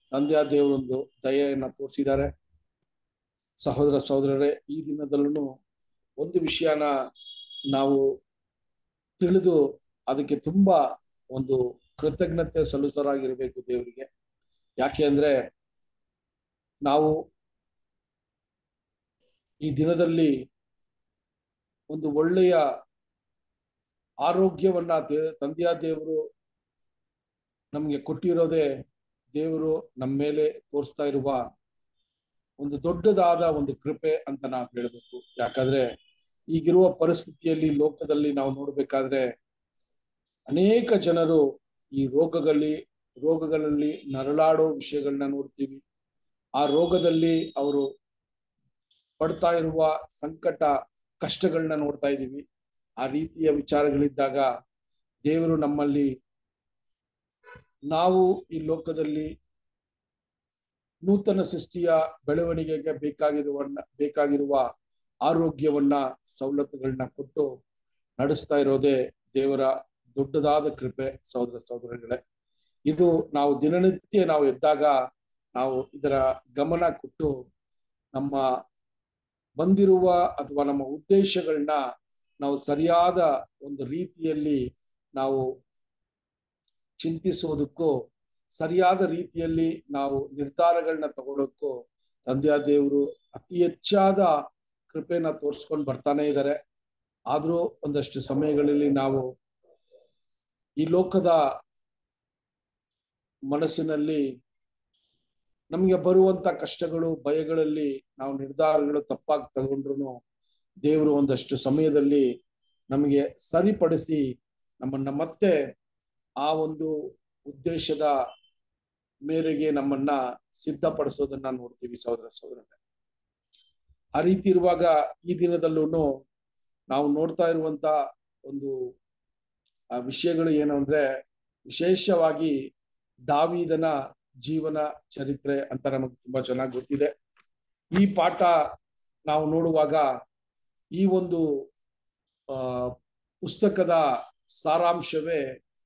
ತಂದೆಯ ದೇವರೊಂದು ದಯೆಯನ್ನ ತೋರಿಸಿದ್ದಾರೆ ಸಹೋದರ ಸಹೋದರರೇ ಈ ದಿನದಲ್ಲೂ ಒಂದು ವಿಷಯನ ನಾವು ತಿಳಿದು ಅದಕ್ಕೆ ತುಂಬಾ ಒಂದು ಕೃತಜ್ಞತೆ ಸಲ್ಲಿಸರಾಗಿರ್ಬೇಕು ದೇವರಿಗೆ ಯಾಕೆ ಅಂದ್ರೆ ನಾವು ಈ ದಿನದಲ್ಲಿ ಒಂದು ಒಳ್ಳೆಯ ಆರೋಗ್ಯವನ್ನ ದೇ ತಂದೆಯ ದೇವರು ನಮಗೆ ಕೊಟ್ಟಿರೋದೇ ದೇವರು ನಮ್ಮ ಮೇಲೆ ತೋರಿಸ್ತಾ ಇರುವ ಒಂದು ದೊಡ್ಡದಾದ ಒಂದು ಕೃಪೆ ಅಂತ ನಾವು ಹೇಳ್ಬೇಕು ಯಾಕಂದ್ರೆ ಈಗಿರುವ ಪರಿಸ್ಥಿತಿಯಲ್ಲಿ ಲೋಕದಲ್ಲಿ ನಾವು ನೋಡ್ಬೇಕಾದ್ರೆ ಅನೇಕ ಜನರು ಈ ರೋಗಗಳಲ್ಲಿ ರೋಗಗಳಲ್ಲಿ ನರಳಾಡೋ ವಿಷಯಗಳನ್ನ ನೋಡ್ತೀವಿ ಆ ರೋಗದಲ್ಲಿ ಅವರು ಪಡ್ತಾ ಇರುವ ಸಂಕಟ ಕಷ್ಟಗಳನ್ನ ನೋಡ್ತಾ ಇದ್ದೀವಿ ಆ ರೀತಿಯ ವಿಚಾರಗಳಿದ್ದಾಗ ದೇವರು ನಮ್ಮಲ್ಲಿ ನಾವು ಈ ಲೋಕದಲ್ಲಿ ನೂತನ ಸೃಷ್ಟಿಯ ಬೆಳವಣಿಗೆಗೆ ಬೇಕಾಗಿರುವ ಬೇಕಾಗಿರುವ ಆರೋಗ್ಯವನ್ನ ಸವಲತ್ತುಗಳನ್ನ ಕೊಟ್ಟು ನಡೆಸ್ತಾ ಇರೋದೇ ದೇವರ ದೊಡ್ಡದಾದ ಕೃಪೆ ಸಹೋದರ ಸಹೋದರಗಳೇ ಇದು ನಾವು ದಿನನಿತ್ಯ ನಾವು ಎದ್ದಾಗ ನಾವು ಇದರ ಗಮನ ಕೊಟ್ಟು ನಮ್ಮ ಬಂದಿರುವ ಅಥವಾ ನಮ್ಮ ಉದ್ದೇಶಗಳನ್ನ ನಾವು ಸರಿಯಾದ ಒಂದು ರೀತಿಯಲ್ಲಿ ನಾವು ಚಿಂತಿಸೋದಕ್ಕೂ ಸರಿಯಾದ ರೀತಿಯಲ್ಲಿ ನಾವು ನಿರ್ಧಾರಗಳನ್ನ ತಗೊಳ್ಳೋಕ್ಕೂ ತಂದೆಯ ದೇವರು ಅತಿ ಹೆಚ್ಚಾದ ಕೃಪೆನ ತೋರಿಸ್ಕೊಂಡು ಬರ್ತಾನೆ ಇದ್ದಾರೆ ಆದ್ರೂ ಒಂದಷ್ಟು ಸಮಯಗಳಲ್ಲಿ ನಾವು ಈ ಲೋಕದ ಮನಸ್ಸಿನಲ್ಲಿ ನಮಗೆ ಬರುವಂತ ಕಷ್ಟಗಳು ಭಯಗಳಲ್ಲಿ ನಾವು ನಿರ್ಧಾರಗಳು ತಪ್ಪಾಗಿ ತಗೊಂಡ್ರು ದೇವರು ಒಂದಷ್ಟು ಸಮಯದಲ್ಲಿ ನಮಗೆ ಸರಿಪಡಿಸಿ ನಮ್ಮನ್ನ ಮತ್ತೆ ಆ ಒಂದು ಉದ್ದೇಶದ ಮೇರೆಗೆ ನಮ್ಮನ್ನ ಸಿದ್ಧಪಡಿಸೋದನ್ನ ನೋಡ್ತೀವಿ ಸಹೋದರ ಸಹೋದರ ಆ ರೀತಿ ಇರುವಾಗ ಈ ದಿನದಲ್ಲೂ ನಾವು ನೋಡ್ತಾ ಇರುವಂತ ಒಂದು ಆ ವಿಷಯಗಳು ಏನು ಅಂದ್ರೆ ವಿಶೇಷವಾಗಿ ದಾವಿದನ ಜೀವನ ಚರಿತ್ರೆ ಅಂತ ನಮಗೆ ತುಂಬಾ ಚೆನ್ನಾಗಿ ಗೊತ್ತಿದೆ ಈ ಪಾಠ ನಾವು ನೋಡುವಾಗ ಈ ಒಂದು ಆ ಪುಸ್ತಕದ ಸಾರಾಂಶವೇ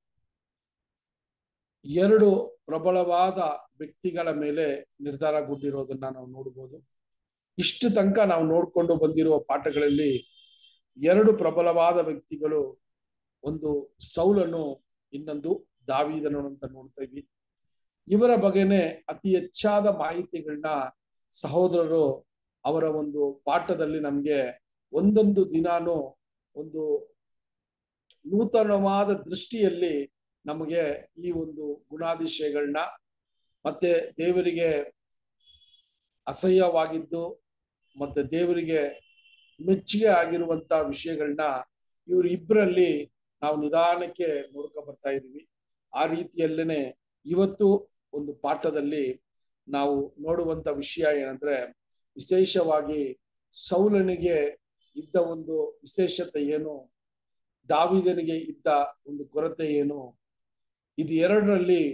ಎರಡು ಪ್ರಬಲವಾದ ವ್ಯಕ್ತಿಗಳ ಮೇಲೆ ನಿರ್ಧಾರಗೊಂಡಿರೋದನ್ನ ನಾವು ನೋಡ್ಬೋದು ಇಷ್ಟು ತನಕ ನಾವು ನೋಡ್ಕೊಂಡು ಬಂದಿರುವ ಪಾಠಗಳಲ್ಲಿ ಎರಡು ಪ್ರಬಲವಾದ ವ್ಯಕ್ತಿಗಳು ಒಂದು ಸೌಲನು ಇನ್ನೊಂದು ದಾವಿದನು ಅಂತ ನೋಡ್ತಾ ಇದ್ವಿ ಇವರ ಬಗ್ಗೆನೆ ಅತಿ ಹೆಚ್ಚಾದ ಮಾಹಿತಿಗಳನ್ನ ಸಹೋದರರು ಅವರ ಒಂದು ಪಾಠದಲ್ಲಿ ನಮ್ಗೆ ಒಂದೊಂದು ದಿನಾನು ಒಂದು ನೂತನವಾದ ದೃಷ್ಟಿಯಲ್ಲಿ ನಮಗೆ ಈ ಒಂದು ಗುಣಾದಿಶಯಗಳನ್ನ ಮತ್ತೆ ದೇವರಿಗೆ ಅಸಹ್ಯವಾಗಿದ್ದು ಮತ್ತೆ ದೇವರಿಗೆ ಮೆಚ್ಚುಗೆ ಆಗಿರುವಂತ ವಿಷಯಗಳನ್ನ ಇವ್ರ ಇಬ್ಬರಲ್ಲಿ ನಾವು ನಿಧಾನಕ್ಕೆ ನೋಡ್ಕೊ ಬರ್ತಾ ಇದೀವಿ ಆ ರೀತಿಯಲ್ಲೇನೆ ಇವತ್ತು ಒಂದು ಪಾಠದಲ್ಲಿ ನಾವು ನೋಡುವಂತ ವಿಷಯ ಏನಂದ್ರೆ ವಿಶೇಷವಾಗಿ ಸೌಲನಿಗೆ ಇದ್ದ ಒಂದು ವಿಶೇಷತೆ ಏನು ದಾವಿದನಿಗೆ ಇದ್ದ ಒಂದು ಕೊರತೆ ಏನು ಇದು ಎರಡರಲ್ಲಿ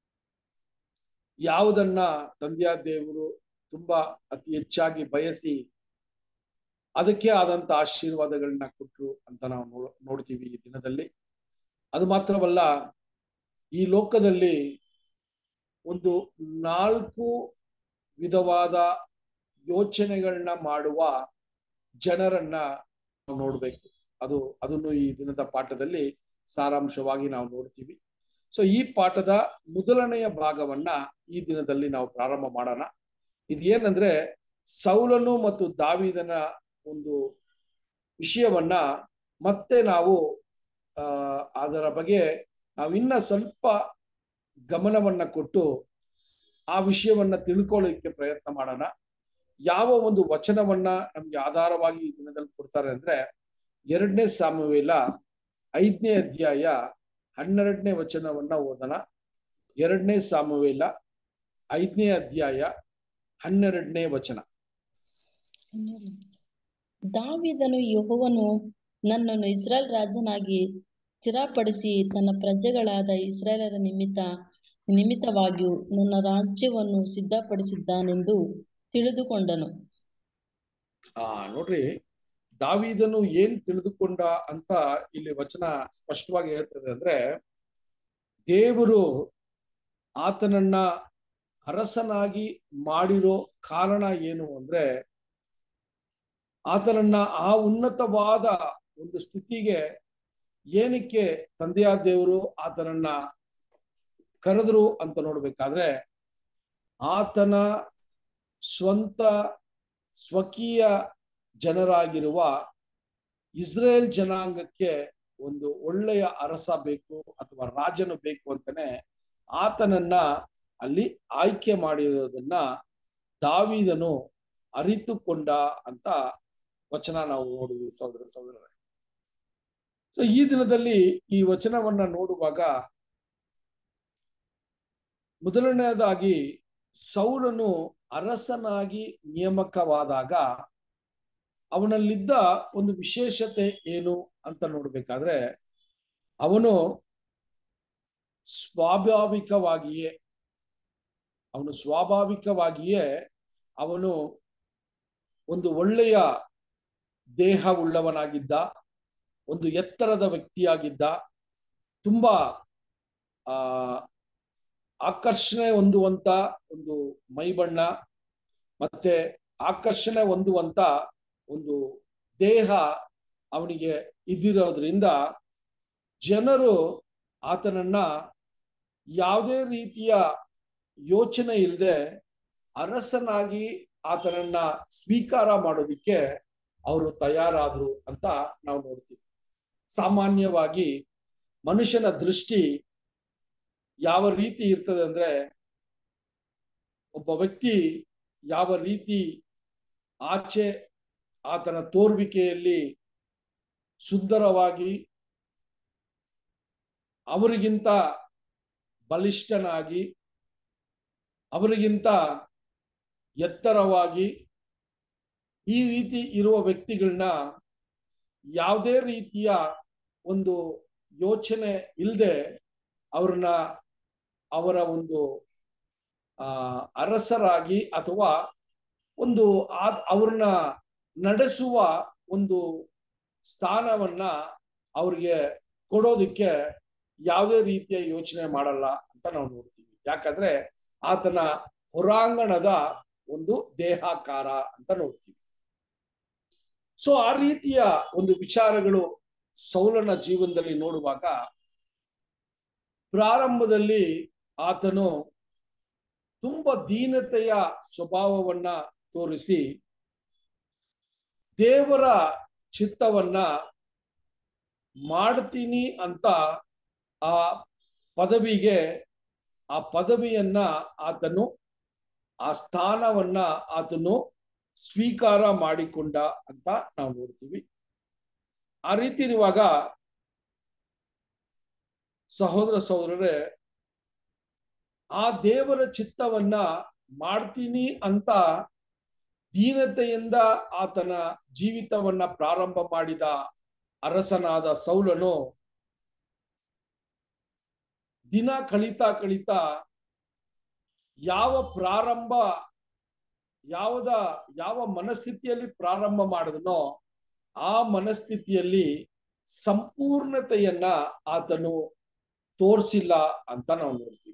ಯಾವುದನ್ನ ತಂದೆಯ ದೇವರು ತುಂಬಾ ಅತಿ ಹೆಚ್ಚಾಗಿ ಬಯಸಿ ಅದಕ್ಕೆ ಆದಂತ ಆಶೀರ್ವಾದಗಳನ್ನ ಕೊಟ್ರು ಅಂತ ನಾವು ನೋ ನೋಡ್ತೀವಿ ಈ ದಿನದಲ್ಲಿ ಅದು ಮಾತ್ರವಲ್ಲ ಈ ಲೋಕದಲ್ಲಿ ಒಂದು ನಾಲ್ಕು ವಿಧವಾದ ಯೋಚನೆಗಳನ್ನ ಮಾಡುವ ಜನರನ್ನ ನಾವು ನೋಡ್ಬೇಕು ಅದು ಅದನ್ನು ಈ ದಿನದ ಪಾಠದಲ್ಲಿ ಸಾರಾಂಶವಾಗಿ ನಾವು ನೋಡ್ತೀವಿ ಸೊ ಈ ಪಾಠದ ಮೊದಲನೆಯ ಭಾಗವನ್ನ ಈ ದಿನದಲ್ಲಿ ನಾವು ಪ್ರಾರಂಭ ಮಾಡೋಣ ಇದು ಏನಂದ್ರೆ ಸೌಲನು ಮತ್ತು ದಾವಿದನ ಒಂದು ವಿಷಯವನ್ನ ಮತ್ತೆ ನಾವು ಆ ಅದರ ಬಗ್ಗೆ ನಾವು ಇನ್ನ ಸ್ವಲ್ಪ ಗಮನವನ್ನ ಕೊಟ್ಟು ಆ ವಿಷಯವನ್ನ ತಿಳ್ಕೊಳ್ಳಿಕ್ಕೆ ಪ್ರಯತ್ನ ಮಾಡೋಣ ಯಾವ ಒಂದು ವಚನವನ್ನ ನಮ್ಗೆ ಆಧಾರವಾಗಿ ಈ ದಿನದಲ್ಲಿ ಕೊಡ್ತಾರೆ ಅಂದ್ರೆ ಎರಡನೇ ಸಾಮವೇಲ ಐದನೇ ಅಧ್ಯಾಯ ಹನ್ನೆರಡನೇ ವಚನವನ್ನ ಓದೋಣ ಎರಡನೇ ಸಾಮವೇಲ ಐದನೇ ಅಧ್ಯಾಯ ಹನ್ನೆರಡನೇ ವಚನ ದಾವಿದನು ಯೆಹೋವನು ನನ್ನನ್ನು ಇಸ್ರಾಯೇಲ್ ರಾಜನಾಗಿ ಸ್ಥಿರಪಡಿಸಿ ತನ್ನ ಪ್ರಜೆಗಳಾದ ಇಸ್ರಾಯೇಲರ ನಿಮಿತ್ತ ನಿಮಿತ್ತವಾಗಿಯೂ ನನ್ನ ರಾಜ್ಯವನ್ನು ಸಿದ್ಧಪಡಿಸಿದ್ದಾನೆಂದು ತಿಳಿದುಕೊಂಡನು ಆ ನೋಡ್ರಿ ದಾವಿದನು ಏನ್ ತಿಳಿದುಕೊಂಡ ಅಂತ ಇಲ್ಲಿ ವಚನ ಸ್ಪಷ್ಟವಾಗಿ ಹೇಳ್ತದೆ ಅಂದ್ರೆ ದೇವರು ಆತನನ್ನ ಅರಸನಾಗಿ ಮಾಡಿರೋ ಕಾರಣ ಏನು ಅಂದ್ರೆ ಆತನನ್ನ ಆ ಉನ್ನತವಾದ ಒಂದು ಸ್ಥಿತಿಗೆ ಏನಕ್ಕೆ ತಂದೆಯ ದೇವರು ಆತನನ್ನ ಕರೆದ್ರು ಅಂತ ನೋಡ್ಬೇಕಾದ್ರೆ ಆತನ ಸ್ವಂತ ಸ್ವಕೀಯ ಜನರಾಗಿರುವ ಇಸ್ರೇಲ್ ಜನಾಂಗಕ್ಕೆ ಒಂದು ಒಳ್ಳೆಯ ಅರಸ ಬೇಕು ಅಥವಾ ರಾಜನು ಬೇಕು ಅಂತಾನೆ ಆತನನ್ನ ಅಲ್ಲಿ ಆಯ್ಕೆ ಮಾಡಿರೋದನ್ನ ದಾವಿದನು ಅರಿತುಕೊಂಡ ಅಂತ ವಚನ ನಾವು ನೋಡಿದ್ವಿ ಸಹೋದರ ಸಹೋದರರೇ ಸೊ ಈ ದಿನದಲ್ಲಿ ಈ ವಚನವನ್ನ ನೋಡುವಾಗ ಮೊದಲನೆಯದಾಗಿ ಸೌಲನು ಅರಸನಾಗಿ ನೇಮಕವಾದಾಗ ಅವನಲ್ಲಿದ್ದ ಒಂದು ವಿಶೇಷತೆ ಏನು ಅಂತ ನೋಡ್ಬೇಕಾದ್ರೆ ಅವನು ಸ್ವಾಭಾವಿಕವಾಗಿಯೇ ಅವನು ಸ್ವಾಭಾವಿಕವಾಗಿಯೇ ಅವನು ಒಂದು ಒಳ್ಳೆಯ ದೇಹವುಳ್ಳವನಾಗಿದ್ದ ಒಂದು ಎತ್ತರದ ವ್ಯಕ್ತಿಯಾಗಿದ್ದ ತುಂಬಾ ಆ ಆಕರ್ಷಣೆ ಹೊಂದುವಂತ ಒಂದು ಮೈಬಣ್ಣ ಮತ್ತೆ ಆಕರ್ಷಣೆ ಹೊಂದುವಂತ ಒಂದು ದೇಹ ಅವನಿಗೆ ಇದ್ದಿರೋದ್ರಿಂದ ಜನರು ಆತನನ್ನ ಯಾವುದೇ ರೀತಿಯ ಯೋಚನೆ ಇಲ್ಲದೆ ಅರಸನಾಗಿ ಆತನನ್ನ ಸ್ವೀಕಾರ ಮಾಡೋದಿಕ್ಕೆ ಅವರು ತಯಾರಾದ್ರು ಅಂತ ನಾವು ನೋಡ್ತೀವಿ ಸಾಮಾನ್ಯವಾಗಿ ಮನುಷ್ಯನ ದೃಷ್ಟಿ ಯಾವ ರೀತಿ ಇರ್ತದೆ ಅಂದ್ರೆ ಒಬ್ಬ ವ್ಯಕ್ತಿ ಯಾವ ರೀತಿ ಆಚೆ ಆತನ ತೋರ್ವಿಕೆಯಲ್ಲಿ ಸುಂದರವಾಗಿ ಅವರಿಗಿಂತ ಬಲಿಷ್ಠನಾಗಿ ಅವರಿಗಿಂತ ಎತ್ತರವಾಗಿ ಈ ರೀತಿ ಇರುವ ವ್ಯಕ್ತಿಗಳನ್ನ ಯಾವುದೇ ರೀತಿಯ ಒಂದು ಯೋಚನೆ ಇಲ್ಲದೆ ಅವ್ರನ್ನ ಅವರ ಒಂದು ಆ ಅರಸರಾಗಿ ಅಥವಾ ಒಂದು ಆ ಅವ್ರನ್ನ ನಡೆಸುವ ಒಂದು ಸ್ಥಾನವನ್ನ ಅವ್ರಿಗೆ ಕೊಡೋದಕ್ಕೆ ಯಾವುದೇ ರೀತಿಯ ಯೋಚನೆ ಮಾಡಲ್ಲ ಅಂತ ನಾವು ನೋಡ್ತೀವಿ ಯಾಕಂದ್ರೆ ಆತನ ಹೊರಾಂಗಣದ ಒಂದು ದೇಹಾಕಾರ ಅಂತ ನೋಡ್ತೀವಿ ಸೊ ಆ ರೀತಿಯ ಒಂದು ವಿಚಾರಗಳು ಸೌಲನ ಜೀವನದಲ್ಲಿ ನೋಡುವಾಗ ಪ್ರಾರಂಭದಲ್ಲಿ ಆತನು ತುಂಬಾ ದೀನತೆಯ ಸ್ವಭಾವವನ್ನ ತೋರಿಸಿ ದೇವರ ಚಿತ್ತವನ್ನ ಮಾಡ್ತೀನಿ ಅಂತ ಆ ಪದವಿಗೆ ಆ ಪದವಿಯನ್ನ ಆತನು ಆ ಸ್ಥಾನವನ್ನ ಆತನು ಸ್ವೀಕಾರ ಮಾಡಿಕೊಂಡ ಅಂತ ನಾವು ನೋಡ್ತೀವಿ ಆ ರೀತಿ ಇರುವಾಗ ಸಹೋದರ ಸಹೋದರರೇ ಆ ದೇವರ ಚಿತ್ತವನ್ನ ಮಾಡ್ತೀನಿ ಅಂತ ದೀನತೆಯಿಂದ ಆತನ ಜೀವಿತವನ್ನ ಪ್ರಾರಂಭ ಮಾಡಿದ ಅರಸನಾದ ಸೌಲನು ದಿನ ಕಳೀತಾ ಕಳೀತಾ ಯಾವ ಪ್ರಾರಂಭ ಯಾವದ ಯಾವ ಮನಸ್ಥಿತಿಯಲ್ಲಿ ಪ್ರಾರಂಭ ಮಾಡಿದನೋ ಆ ಮನಸ್ಥಿತಿಯಲ್ಲಿ ಸಂಪೂರ್ಣತೆಯನ್ನ ಆತನು ತೋರಿಸಿಲ್ಲ ಅಂತ ನಾವು ನೋಡ್ತೀವಿ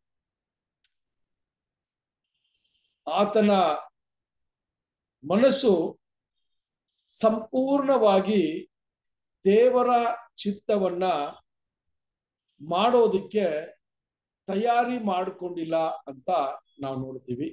ಆತನ ಮನಸ್ಸು ಸಂಪೂರ್ಣವಾಗಿ ದೇವರ ಚಿತ್ತವನ್ನ ಮಾಡೋದಕ್ಕೆ ತಯಾರಿ ಮಾಡಿಕೊಂಡಿಲ್ಲ ಅಂತ ನಾವು ನೋಡ್ತೀವಿ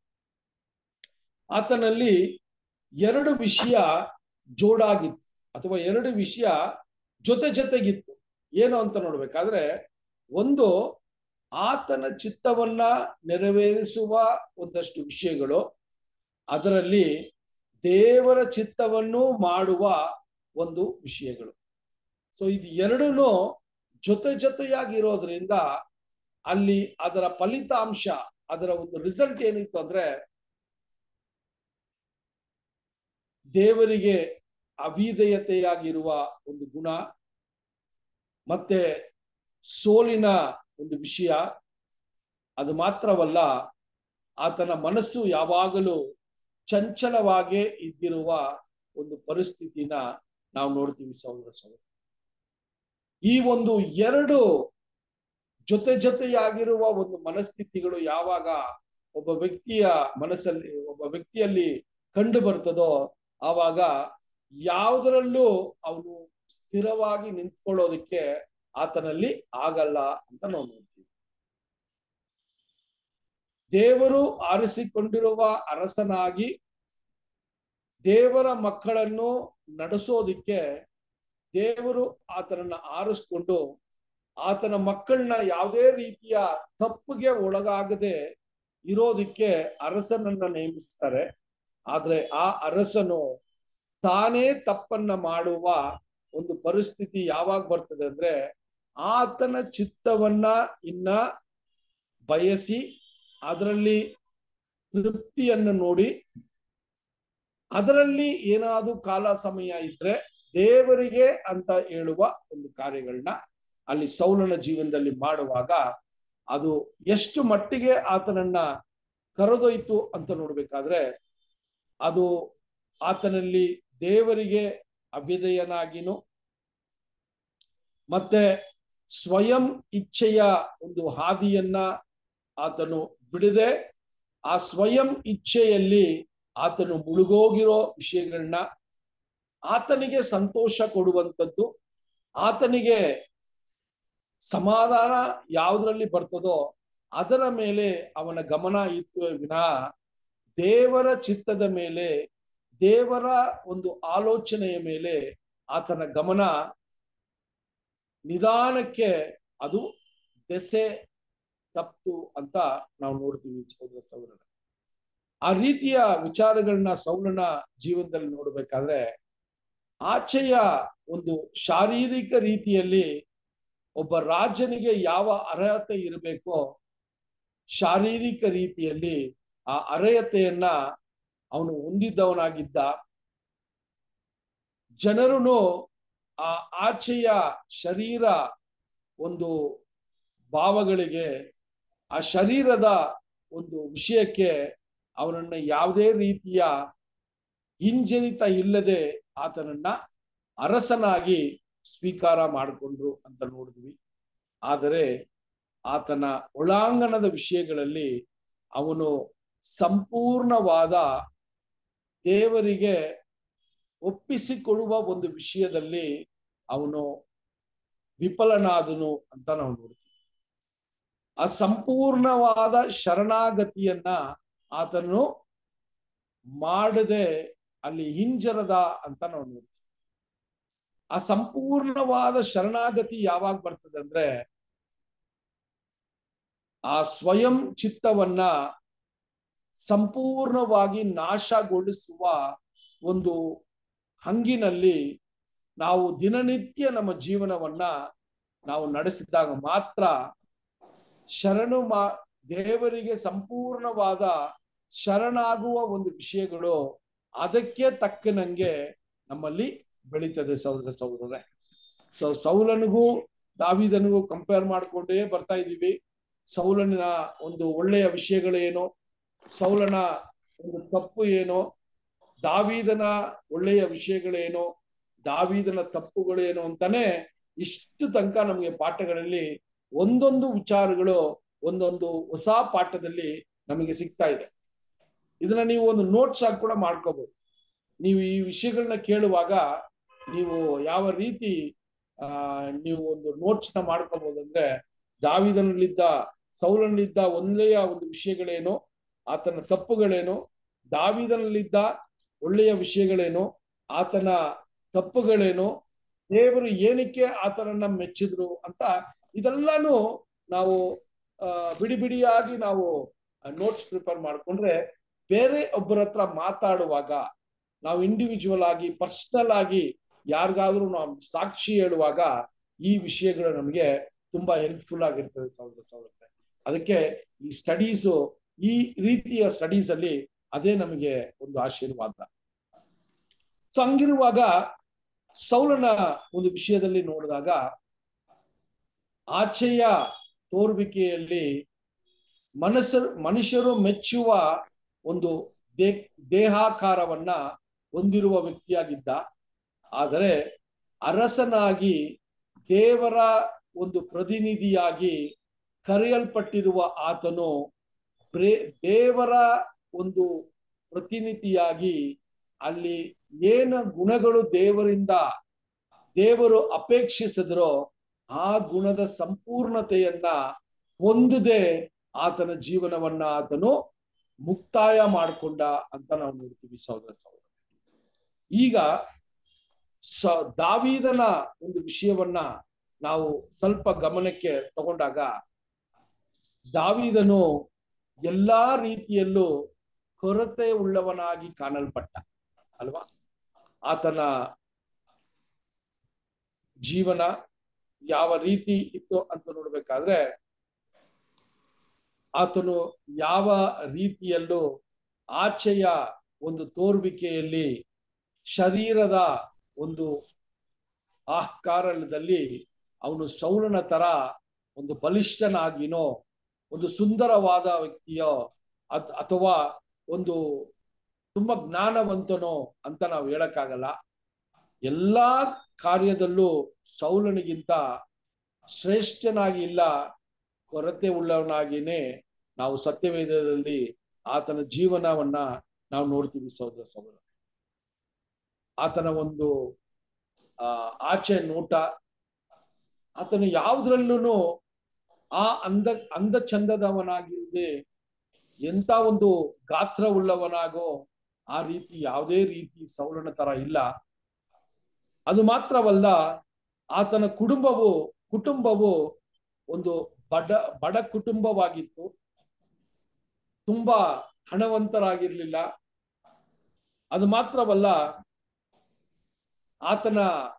ಆತನಲ್ಲಿ ಎರಡು ವಿಷಯ ಜೋಡಾಗಿತ್ತು ಅಥವಾ ಎರಡು ವಿಷಯ ಜೊತೆ ಜೊತೆಗಿತ್ತು ಏನು ಅಂತ ನೋಡ್ಬೇಕಾದ್ರೆ ಒಂದು ಆತನ ಚಿತ್ತವನ್ನ ನೆರವೇರಿಸುವ ಒಂದಷ್ಟು ವಿಷಯಗಳು ಅದರಲ್ಲಿ ದೇವರ ಚಿತ್ತವನ್ನು ಮಾಡುವ ಒಂದು ವಿಷಯಗಳು ಸೊ ಇದು ಎರಡೂ ಜೊತೆ ಜೊತೆಯಾಗಿರೋದ್ರಿಂದ ಅಲ್ಲಿ ಅದರ ಫಲಿತಾಂಶ ಅದರ ಒಂದು ರಿಸಲ್ಟ್ ಏನಿತ್ತು ಅಂದ್ರೆ ದೇವರಿಗೆ ಅವಿಧೇಯತೆಯಾಗಿರುವ ಒಂದು ಗುಣ ಮತ್ತೆ ಸೋಲಿನ ಒಂದು ವಿಷಯ ಅದು ಮಾತ್ರವಲ್ಲ ಆತನ ಮನಸ್ಸು ಯಾವಾಗಲೂ ಚಂಚಲವಾಗೇ ಇದ್ದಿರುವ ಒಂದು ಪರಿಸ್ಥಿತಿನ ನಾವು ನೋಡ್ತೀವಿ ಸಹೋದರ ಸಹೋದರ ಈ ಒಂದು ಎರಡು ಜೊತೆ ಜೊತೆಯಾಗಿರುವ ಒಂದು ಮನಸ್ಥಿತಿಗಳು ಯಾವಾಗ ಒಬ್ಬ ವ್ಯಕ್ತಿಯ ಮನಸ್ಸಲ್ಲಿ ಒಬ್ಬ ವ್ಯಕ್ತಿಯಲ್ಲಿ ಕಂಡು ಬರ್ತದೋ ಆವಾಗ ಯಾವುದರಲ್ಲೂ ಅವನು ಸ್ಥಿರವಾಗಿ ನಿಂತ್ಕೊಳ್ಳೋದಕ್ಕೆ ಆತನಲ್ಲಿ ಆಗಲ್ಲ ಅಂತ ನಾವು ನೋಡ್ತೀವಿ ದೇವರು ಆರಿಸಿಕೊಂಡಿರುವ ಅರಸನಾಗಿ ದೇವರ ಮಕ್ಕಳನ್ನು ನಡೆಸೋದಿಕ್ಕೆ ದೇವರು ಆತನನ್ನ ಆರಿಸ್ಕೊಂಡು ಆತನ ಮಕ್ಕಳನ್ನ ಯಾವುದೇ ರೀತಿಯ ತಪ್ಪಿಗೆ ಒಳಗಾಗದೆ ಇರೋದಿಕ್ಕೆ ಅರಸನನ್ನ ನೇಮಿಸ್ತಾರೆ ಆದ್ರೆ ಆ ಅರಸನು ತಾನೇ ತಪ್ಪನ್ನ ಮಾಡುವ ಒಂದು ಪರಿಸ್ಥಿತಿ ಯಾವಾಗ ಬರ್ತದೆ ಅಂದ್ರೆ ಆತನ ಚಿತ್ತವನ್ನ ಇನ್ನ ಬಯಸಿ ಅದರಲ್ಲಿ ತೃಪ್ತಿಯನ್ನು ನೋಡಿ ಅದರಲ್ಲಿ ಏನಾದ್ರೂ ಕಾಲ ಸಮಯ ಇದ್ರೆ ದೇವರಿಗೆ ಅಂತ ಹೇಳುವ ಒಂದು ಕಾರ್ಯಗಳನ್ನ ಅಲ್ಲಿ ಸೌಲನ ಜೀವನದಲ್ಲಿ ಮಾಡುವಾಗ ಅದು ಎಷ್ಟು ಮಟ್ಟಿಗೆ ಆತನನ್ನ ಕರೆದೊಯ್ತು ಅಂತ ನೋಡ್ಬೇಕಾದ್ರೆ ಅದು ಆತನಲ್ಲಿ ದೇವರಿಗೆ ಅಭ್ಯುದಯನಾಗಿನು ಮತ್ತೆ ಸ್ವಯಂ ಇಚ್ಛೆಯ ಒಂದು ಹಾದಿಯನ್ನ ಆತನು ಬಿಡದೆ ಆ ಸ್ವಯಂ ಇಚ್ಛೆಯಲ್ಲಿ ಆತನು ಮುಳುಗೋಗಿರೋ ವಿಷಯಗಳನ್ನ ಆತನಿಗೆ ಸಂತೋಷ ಕೊಡುವಂಥದ್ದು ಆತನಿಗೆ ಸಮಾಧಾನ ಯಾವುದರಲ್ಲಿ ಬರ್ತದೋ ಅದರ ಮೇಲೆ ಅವನ ಗಮನ ಇತ್ತು ವಿನಃ ದೇವರ ಚಿತ್ತದ ಮೇಲೆ ದೇವರ ಒಂದು ಆಲೋಚನೆಯ ಮೇಲೆ ಆತನ ಗಮನ ನಿಧಾನಕ್ಕೆ ಅದು ದೆಸೆ ತಪ್ಪು ಅಂತ ನಾವು ನೋಡ್ತೀವಿ ಸಹೋದರ ಸೌರನ ಆ ರೀತಿಯ ವಿಚಾರಗಳನ್ನ ಸೌಲನ ಜೀವನದಲ್ಲಿ ನೋಡ್ಬೇಕಾದ್ರೆ ಆಚೆಯ ಒಂದು ಶಾರೀರಿಕ ರೀತಿಯಲ್ಲಿ ಒಬ್ಬ ರಾಜನಿಗೆ ಯಾವ ಅರ್ಹತೆ ಇರಬೇಕೋ ಶಾರೀರಿಕ ರೀತಿಯಲ್ಲಿ ಆ ಅರ್ಹತೆಯನ್ನ ಅವನು ಹೊಂದಿದ್ದವನಾಗಿದ್ದ ಜನರು ಆ ಆಚೆಯ ಶರೀರ ಒಂದು ಭಾವಗಳಿಗೆ ಆ ಶರೀರದ ಒಂದು ವಿಷಯಕ್ಕೆ ಅವನನ್ನ ಯಾವುದೇ ರೀತಿಯ ಹಿಂಜರಿತ ಇಲ್ಲದೆ ಆತನನ್ನ ಅರಸನಾಗಿ ಸ್ವೀಕಾರ ಮಾಡಿಕೊಂಡ್ರು ಅಂತ ನೋಡಿದ್ವಿ ಆದರೆ ಆತನ ಒಳಾಂಗಣದ ವಿಷಯಗಳಲ್ಲಿ ಅವನು ಸಂಪೂರ್ಣವಾದ ದೇವರಿಗೆ ಒಪ್ಪಿಸಿಕೊಡುವ ಒಂದು ವಿಷಯದಲ್ಲಿ ಅವನು ವಿಫಲನಾದನು ಅಂತ ನಾವು ನೋಡ್ತೀವಿ ಆ ಸಂಪೂರ್ಣವಾದ ಶರಣಾಗತಿಯನ್ನ ಆತನು ಮಾಡದೆ ಅಲ್ಲಿ ಹಿಂಜರದ ಅಂತ ನಾವು ನೋಡ್ತೀವಿ ಆ ಸಂಪೂರ್ಣವಾದ ಶರಣಾಗತಿ ಯಾವಾಗ ಬರ್ತದೆ ಅಂದ್ರೆ ಆ ಸ್ವಯಂ ಚಿತ್ತವನ್ನ ಸಂಪೂರ್ಣವಾಗಿ ನಾಶಗೊಳಿಸುವ ಒಂದು ಹಂಗಿನಲ್ಲಿ ನಾವು ದಿನನಿತ್ಯ ನಮ್ಮ ಜೀವನವನ್ನ ನಾವು ನಡೆಸಿದಾಗ ಮಾತ್ರ ಶರಣು ಮಾ ದೇವರಿಗೆ ಸಂಪೂರ್ಣವಾದ ಶರಣಾಗುವ ಒಂದು ವಿಷಯಗಳು ಅದಕ್ಕೆ ತಕ್ಕನಂಗೆ ನಮ್ಮಲ್ಲಿ ಬೆಳೀತದೆ ಸಹೋದರ ಸಹೋದರರೇ ಸೊ ಸೌಲನಿಗೂ ದಾವಿದನಿಗೂ ಕಂಪೇರ್ ಮಾಡ್ಕೊಂಡೇ ಬರ್ತಾ ಇದೀವಿ ಸೌಲನಿನ ಒಂದು ಒಳ್ಳೆಯ ವಿಷಯಗಳೇನು ಸೌಲನ ಒಂದು ತಪ್ಪು ಏನೋ ದಾವೀದನ ಒಳ್ಳೆಯ ವಿಷಯಗಳೇನು ದಾವೀದನ ತಪ್ಪುಗಳೇನು ಅಂತಾನೆ ಇಷ್ಟು ತನಕ ನಮಗೆ ಪಾಠಗಳಲ್ಲಿ ಒಂದೊಂದು ವಿಚಾರಗಳು ಒಂದೊಂದು ಹೊಸ ಪಾಠದಲ್ಲಿ ನಮಗೆ ಸಿಗ್ತಾ ಇದೆ ಇದನ್ನ ನೀವು ಒಂದು ನೋಟ್ಸ್ ಆಗಿ ಕೂಡ ಮಾಡ್ಕೋಬಹುದು ನೀವು ಈ ವಿಷಯಗಳನ್ನ ಕೇಳುವಾಗ ನೀವು ಯಾವ ರೀತಿ ಆ ನೀವು ಒಂದು ನೋಟ್ಸ್ ನ ಮಾಡ್ಕೋಬಹುದು ಅಂದ್ರೆ ದಾವಿದನಲ್ಲಿದ್ದ ಸೌಲನಲ್ಲಿದ್ದ ಒಂದೆಯ ಒಂದು ವಿಷಯಗಳೇನು ಆತನ ತಪ್ಪುಗಳೇನು ದಾವಿದನಲ್ಲಿದ್ದ ಒಳ್ಳೆಯ ವಿಷಯಗಳೇನು ಆತನ ತಪ್ಪುಗಳೇನು ದೇವರು ಏನಕ್ಕೆ ಆತನನ್ನ ಮೆಚ್ಚಿದ್ರು ಅಂತ ಇದೆಲ್ಲಾನು ನಾವು ಬಿಡಿ ಬಿಡಿಯಾಗಿ ನಾವು ನೋಟ್ಸ್ ಪ್ರಿಪೇರ್ ಮಾಡ್ಕೊಂಡ್ರೆ ಬೇರೆ ಒಬ್ಬರ ಹತ್ರ ಮಾತಾಡುವಾಗ ನಾವು ಇಂಡಿವಿಜುವಲ್ ಆಗಿ ಪರ್ಸನಲ್ ಆಗಿ ಯಾರಿಗಾದ್ರೂ ನಾವು ಸಾಕ್ಷಿ ಹೇಳುವಾಗ ಈ ವಿಷಯಗಳು ನಮಗೆ ತುಂಬಾ ಹೆಲ್ಪ್ಫುಲ್ ಆಗಿರ್ತದೆ ಸಹೋದರ ಸಹೋದರ ಅದಕ್ಕೆ ಈ ಸ್ಟಡೀಸು ಈ ರೀತಿಯ ಸ್ಟಡೀಸ್ ಅಲ್ಲಿ ಅದೇ ನಮಗೆ ಒಂದು ಆಶೀರ್ವಾದ ಸೊ ಹಂಗಿರುವಾಗ ಸೌಲನ ಒಂದು ವಿಷಯದಲ್ಲಿ ನೋಡಿದಾಗ ಆಚೆಯ ತೋರ್ವಿಕೆಯಲ್ಲಿ ಮನಸ್ಸ ಮನುಷ್ಯರು ಮೆಚ್ಚುವ ಒಂದು ದೇ ದೇಹಾಕಾರವನ್ನ ಹೊಂದಿರುವ ವ್ಯಕ್ತಿಯಾಗಿದ್ದ ಆದರೆ ಅರಸನಾಗಿ ದೇವರ ಒಂದು ಪ್ರತಿನಿಧಿಯಾಗಿ ಕರೆಯಲ್ಪಟ್ಟಿರುವ ಆತನು ಪ್ರೇ ದೇವರ ಒಂದು ಪ್ರತಿನಿಧಿಯಾಗಿ ಅಲ್ಲಿ ಏನ ಗುಣಗಳು ದೇವರಿಂದ ದೇವರು ಅಪೇಕ್ಷಿಸಿದ್ರೋ ಆ ಗುಣದ ಸಂಪೂರ್ಣತೆಯನ್ನ ಹೊಂದದೆ ಆತನ ಜೀವನವನ್ನ ಆತನು ಮುಕ್ತಾಯ ಮಾಡಿಕೊಂಡ ಅಂತ ನಾವು ನೋಡ್ತೀವಿ ಸಹೋದರ ಸಹೋದರ ಈಗ ಸ ದಾವೀದನ ಒಂದು ವಿಷಯವನ್ನ ನಾವು ಸ್ವಲ್ಪ ಗಮನಕ್ಕೆ ತಗೊಂಡಾಗ ದಾವೀದನು ಎಲ್ಲಾ ರೀತಿಯಲ್ಲೂ ಕೊರತೆ ಉಳ್ಳವನಾಗಿ ಕಾಣಲ್ಪಟ್ಟ ಅಲ್ವಾ ಆತನ ಜೀವನ ಯಾವ ರೀತಿ ಇತ್ತು ಅಂತ ನೋಡ್ಬೇಕಾದ್ರೆ ಆತನು ಯಾವ ರೀತಿಯಲ್ಲೂ ಆಚೆಯ ಒಂದು ತೋರ್ವಿಕೆಯಲ್ಲಿ ಶರೀರದ ಒಂದು ಆಹ್ಕಾರದಲ್ಲಿ ಅವನು ಸೌಲನ ತರ ಒಂದು ಬಲಿಷ್ಠನಾಗಿನೋ ಒಂದು ಸುಂದರವಾದ ವ್ಯಕ್ತಿಯೋ ಅತ್ ಅಥವಾ ಒಂದು ತುಂಬಾ ಜ್ಞಾನವಂತನೋ ಅಂತ ನಾವು ಹೇಳಕ್ಕಾಗಲ್ಲ ಎಲ್ಲಾ ಕಾರ್ಯದಲ್ಲೂ ಸೌಲನಿಗಿಂತ ಶ್ರೇಷ್ಠನಾಗಿ ಇಲ್ಲ ಕೊರತೆ ಉಳ್ಳವನಾಗಿನೇ ನಾವು ಸತ್ಯವೇದದಲ್ಲಿ ಆತನ ಜೀವನವನ್ನ ನಾವು ನೋಡ್ತೀವಿ ಸಹೋದರ ಸಹೋದರ ಆತನ ಒಂದು ಆ ಆಚೆ ನೋಟ ಆತನು ಯಾವುದ್ರಲ್ಲೂ ಆ ಅಂದ ಅಂದ ಚಂದದವನಾಗಿರದೆ ಎಂತ ಒಂದು ಗಾತ್ರ ಉಳ್ಳವನಾಗೋ ಆ ರೀತಿ ಯಾವುದೇ ರೀತಿ ಸೌಲನ ತರ ಇಲ್ಲ ಅದು ಮಾತ್ರವಲ್ಲ ಆತನ ಕುಟುಂಬವು ಕುಟುಂಬವು ಒಂದು ಬಡ ಬಡ ಕುಟುಂಬವಾಗಿತ್ತು ತುಂಬಾ ಹಣವಂತರಾಗಿರ್ಲಿಲ್ಲ ಅದು ಮಾತ್ರವಲ್ಲ ಆತನ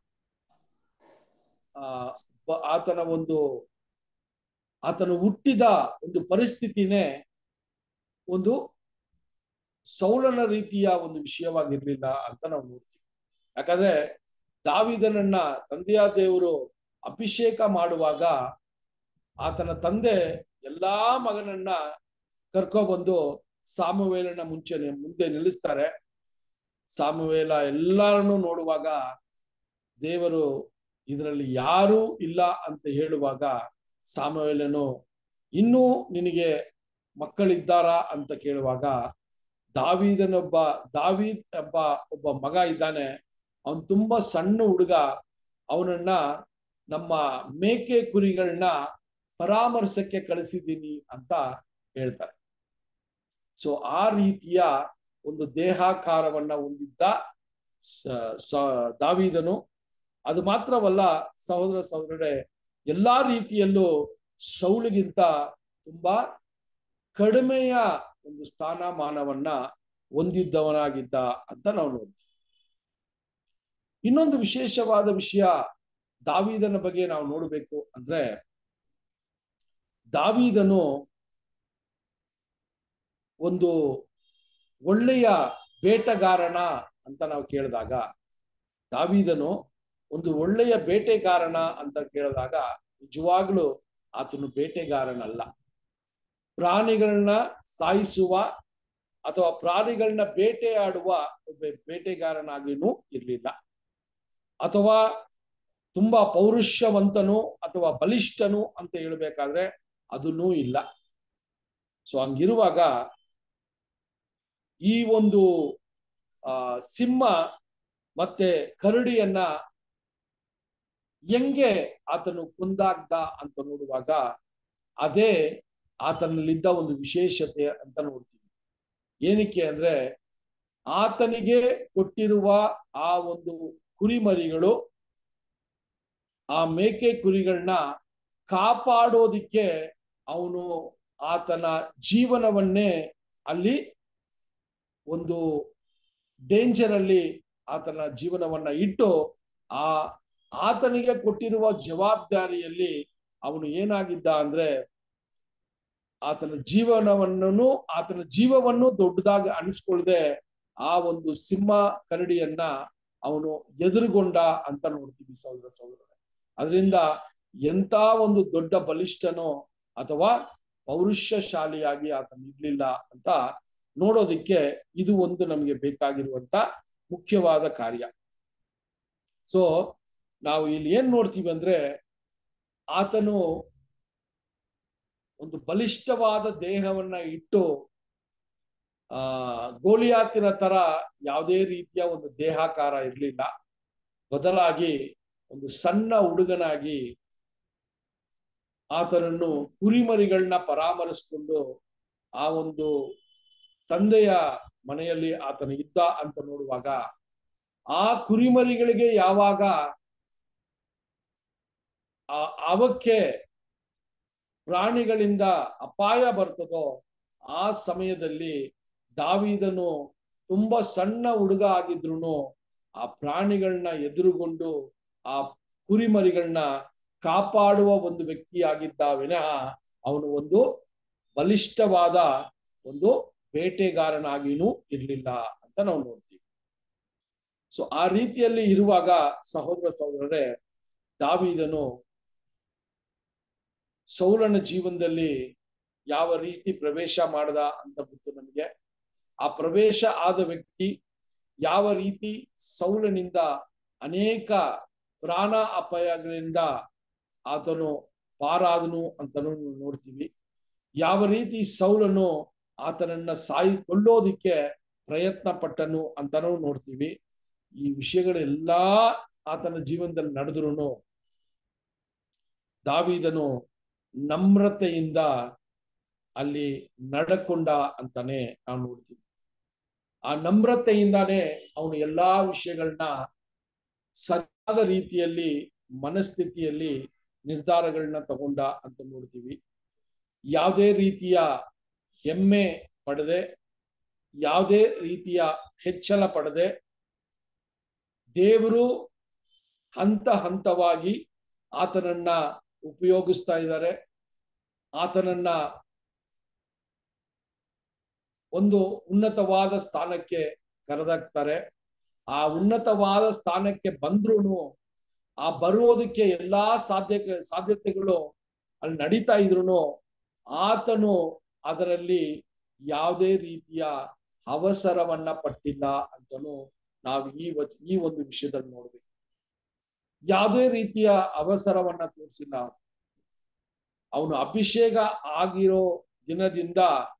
ಆ ಆತನ ಒಂದು ಆತನು ಹುಟ್ಟಿದ ಒಂದು ಪರಿಸ್ಥಿತಿನೇ ಒಂದು ಸೌಲನ ರೀತಿಯ ಒಂದು ವಿಷಯವಾಗಿರ್ಲಿಲ್ಲ ಅಂತ ನಾವು ನೋಡ್ತೀವಿ ಯಾಕಂದ್ರೆ ದಾವಿದನನ್ನ ತಂದೆಯ ದೇವರು ಅಭಿಷೇಕ ಮಾಡುವಾಗ ಆತನ ತಂದೆ ಎಲ್ಲಾ ಮಗನನ್ನ ಕರ್ಕೊಬಂದು ಸಾಮವೇಲನ ಮುಂಚೆ ಮುಂದೆ ನಿಲ್ಲಿಸ್ತಾರೆ ಸಾಮವೇಲ ಎಲ್ಲರನ್ನು ನೋಡುವಾಗ ದೇವರು ಇದರಲ್ಲಿ ಯಾರೂ ಇಲ್ಲ ಅಂತ ಹೇಳುವಾಗ ಸಾಮವೇಲನು ಇನ್ನೂ ನಿನಗೆ ಮಕ್ಕಳಿದ್ದಾರಾ ಅಂತ ಕೇಳುವಾಗ ದಾವೀದನೊಬ್ಬ ದಾವೀದ್ ಒಬ್ಬ ಒಬ್ಬ ಮಗ ಇದ್ದಾನೆ ಅವನ್ ತುಂಬಾ ಸಣ್ಣ ಹುಡುಗ ಅವನನ್ನ ನಮ್ಮ ಮೇಕೆ ಕುರಿಗಳನ್ನ ಪರಾಮರ್ಶಕ್ಕೆ ಕಳಿಸಿದ್ದೀನಿ ಅಂತ ಹೇಳ್ತಾರೆ ಸೊ ಆ ರೀತಿಯ ಒಂದು ದೇಹಾಕಾರವನ್ನ ಹೊಂದಿದ್ದ ದಾವೀದನು ಅದು ಮಾತ್ರವಲ್ಲ ಸಹೋದರ ಸಹೋದರರೇ ಎಲ್ಲಾ ರೀತಿಯಲ್ಲೂ ಸೌಲಿಗಿಂತ ತುಂಬಾ ಕಡಿಮೆಯ ಒಂದು ಸ್ಥಾನಮಾನವನ್ನ ಹೊಂದಿದ್ದವನಾಗಿದ್ದ ಅಂತ ನಾವು ನೋಡ್ತೀವಿ ಇನ್ನೊಂದು ವಿಶೇಷವಾದ ವಿಷಯ ದಾವೀದನ ಬಗ್ಗೆ ನಾವು ನೋಡಬೇಕು ಅಂದ್ರೆ ದಾವೀದನು ಒಂದು ಒಳ್ಳೆಯ ಬೇಟಗಾರನ ಅಂತ ನಾವು ಕೇಳಿದಾಗ ದಾವೀದನು ಒಂದು ಒಳ್ಳೆಯ ಬೇಟೆಗಾರನ ಅಂತ ಕೇಳಿದಾಗ ನಿಜವಾಗ್ಲೂ ಆತನು ಬೇಟೆಗಾರನಲ್ಲ ಪ್ರಾಣಿಗಳನ್ನ ಸಾಯಿಸುವ ಅಥವಾ ಪ್ರಾಣಿಗಳನ್ನ ಬೇಟೆಯಾಡುವ ಒಬ್ಬ ಬೇಟೆಗಾರನಾಗಿನೂ ಇರಲಿಲ್ಲ ಅಥವಾ ತುಂಬಾ ಪೌರುಷವಂತನು ಅಥವಾ ಬಲಿಷ್ಠನು ಅಂತ ಹೇಳ್ಬೇಕಾದ್ರೆ ಅದನ್ನೂ ಇಲ್ಲ ಸೊ ಹಂಗಿರುವಾಗ ಈ ಒಂದು ಆ ಸಿಂಹ ಮತ್ತೆ ಕರಡಿಯನ್ನ ಹೆಂಗೆ ಆತನು ಕೊಂದಾಗ್ದ ಅಂತ ನೋಡುವಾಗ ಅದೇ ಆತನಲ್ಲಿದ್ದ ಒಂದು ವಿಶೇಷತೆ ಅಂತ ನೋಡ್ತೀವಿ ಏನಕ್ಕೆ ಅಂದ್ರೆ ಆತನಿಗೆ ಕೊಟ್ಟಿರುವ ಆ ಒಂದು ಕುರಿಮರಿಗಳು ಆ ಮೇಕೆ ಕುರಿಗಳನ್ನ ಕಾಪಾಡೋದಿಕ್ಕೆ ಅವನು ಆತನ ಜೀವನವನ್ನೇ ಅಲ್ಲಿ ಒಂದು ಡೇಂಜರ್ ಅಲ್ಲಿ ಆತನ ಜೀವನವನ್ನ ಇಟ್ಟು ಆ ಆತನಿಗೆ ಕೊಟ್ಟಿರುವ ಜವಾಬ್ದಾರಿಯಲ್ಲಿ ಅವನು ಏನಾಗಿದ್ದ ಅಂದ್ರೆ ಆತನ ಜೀವನವನ್ನು ಆತನ ಜೀವವನ್ನು ದೊಡ್ಡದಾಗಿ ಅನಿಸ್ಕೊಳ್ದೆ ಆ ಒಂದು ಸಿಂಹ ಕರಡಿಯನ್ನ ಅವನು ಎದುರುಗೊಂಡ ಅಂತ ನೋಡ್ತೀವಿ ಸಹೋದರ ಸಹೋದರ ಅದರಿಂದ ಎಂತ ಒಂದು ದೊಡ್ಡ ಬಲಿಷ್ಠನೋ ಅಥವಾ ಪೌರುಷಶಾಲಿಯಾಗಿ ಆತನ ಇರ್ಲಿಲ್ಲ ಅಂತ ನೋಡೋದಿಕ್ಕೆ ಇದು ಒಂದು ನಮಗೆ ಬೇಕಾಗಿರುವಂತ ಮುಖ್ಯವಾದ ಕಾರ್ಯ ಸೊ ನಾವು ಇಲ್ಲಿ ಏನ್ ನೋಡ್ತೀವಿ ಅಂದ್ರೆ ಆತನು ಒಂದು ಬಲಿಷ್ಠವಾದ ದೇಹವನ್ನ ಇಟ್ಟು ಆ ಗೋಲಿಯಾತಿನ ತರ ಯಾವುದೇ ರೀತಿಯ ಒಂದು ದೇಹಾಕಾರ ಇರಲಿಲ್ಲ ಬದಲಾಗಿ ಒಂದು ಸಣ್ಣ ಹುಡುಗನಾಗಿ ಆತನನ್ನು ಕುರಿಮರಿಗಳನ್ನ ಪರಾಮರಿಸಿಕೊಂಡು ಆ ಒಂದು ತಂದೆಯ ಮನೆಯಲ್ಲಿ ಆತನ ಇದ್ದ ಅಂತ ನೋಡುವಾಗ ಆ ಕುರಿಮರಿಗಳಿಗೆ ಯಾವಾಗ ಆ ಅವಕ್ಕೆ ಪ್ರಾಣಿಗಳಿಂದ ಅಪಾಯ ಬರ್ತದೋ ಆ ಸಮಯದಲ್ಲಿ ದಾವಿದನು ತುಂಬಾ ಸಣ್ಣ ಹುಡುಗ ಆಗಿದ್ರು ಆ ಪ್ರಾಣಿಗಳನ್ನ ಎದುರುಗೊಂಡು ಆ ಕುರಿಮರಿಗಳನ್ನ ಕಾಪಾಡುವ ಒಂದು ವ್ಯಕ್ತಿಯಾಗಿದ್ದ ವಿನಃ ಅವನು ಒಂದು ಬಲಿಷ್ಠವಾದ ಒಂದು ಬೇಟೆಗಾರನಾಗಿನೂ ಇರಲಿಲ್ಲ ಅಂತ ನಾವು ನೋಡ್ತೀವಿ ಸೊ ಆ ರೀತಿಯಲ್ಲಿ ಇರುವಾಗ ಸಹೋದರ ಸಹೋದರರೇ ದಾವಿದನು ಸೌಲನ ಜೀವನದಲ್ಲಿ ಯಾವ ರೀತಿ ಪ್ರವೇಶ ಮಾಡದ ಅಂತ ಗೊತ್ತು ನಮಗೆ ಆ ಪ್ರವೇಶ ಆದ ವ್ಯಕ್ತಿ ಯಾವ ರೀತಿ ಸೌಲನಿಂದ ಅನೇಕ ಪ್ರಾಣ ಅಪಾಯಗಳಿಂದ ಆತನು ಪಾರಾದನು ಅಂತನೂ ನೋಡ್ತೀವಿ ಯಾವ ರೀತಿ ಸೌಲನು ಆತನನ್ನ ಸಾಯಿಕೊಳ್ಳೋದಿಕ್ಕೆ ಪ್ರಯತ್ನ ಪಟ್ಟನು ಅಂತನೂ ನೋಡ್ತೀವಿ ಈ ವಿಷಯಗಳೆಲ್ಲಾ ಆತನ ಜೀವನದಲ್ಲಿ ನಡೆದ್ರು ದಾವಿದನು ನಮ್ರತೆಯಿಂದ ಅಲ್ಲಿ ನಡ್ಕೊಂಡ ಅಂತಾನೆ ನಾವು ನೋಡ್ತೀವಿ ಆ ನಮ್ರತೆಯಿಂದಾನೇ ಅವನು ಎಲ್ಲಾ ವಿಷಯಗಳನ್ನ ಸರಿಯಾದ ರೀತಿಯಲ್ಲಿ ಮನಸ್ಥಿತಿಯಲ್ಲಿ ನಿರ್ಧಾರಗಳನ್ನ ತಗೊಂಡ ಅಂತ ನೋಡ್ತೀವಿ ಯಾವುದೇ ರೀತಿಯ ಹೆಮ್ಮೆ ಪಡೆದೆ ಯಾವುದೇ ರೀತಿಯ ಹೆಚ್ಚಳ ಪಡೆದೆ ದೇವರು ಹಂತ ಹಂತವಾಗಿ ಆತನನ್ನ ಉಪಯೋಗಿಸ್ತಾ ಇದ್ದಾರೆ ಆತನನ್ನ ಒಂದು ಉನ್ನತವಾದ ಸ್ಥಾನಕ್ಕೆ ಕರೆದಾಕ್ತಾರೆ ಆ ಉನ್ನತವಾದ ಸ್ಥಾನಕ್ಕೆ ಬಂದ್ರೂ ಆ ಬರುವುದಕ್ಕೆ ಎಲ್ಲಾ ಸಾಧ್ಯ ಸಾಧ್ಯತೆಗಳು ಅಲ್ಲಿ ನಡೀತಾ ಇದ್ರು ಆತನು ಅದರಲ್ಲಿ ಯಾವುದೇ ರೀತಿಯ ಅವಸರವನ್ನ ಪಟ್ಟಿಲ್ಲ ಅಂತನೂ ನಾವು ಈ ವಚ್ ಈ ಒಂದು ವಿಷಯದಲ್ಲಿ ನೋಡ್ಬೇಕು ಯಾವುದೇ ರೀತಿಯ ಅವಸರವನ್ನ ತೋರಿಸಿಲ್ಲ ಅವನು ಅಭಿಷೇಕ ಆಗಿರೋ ದಿನದಿಂದ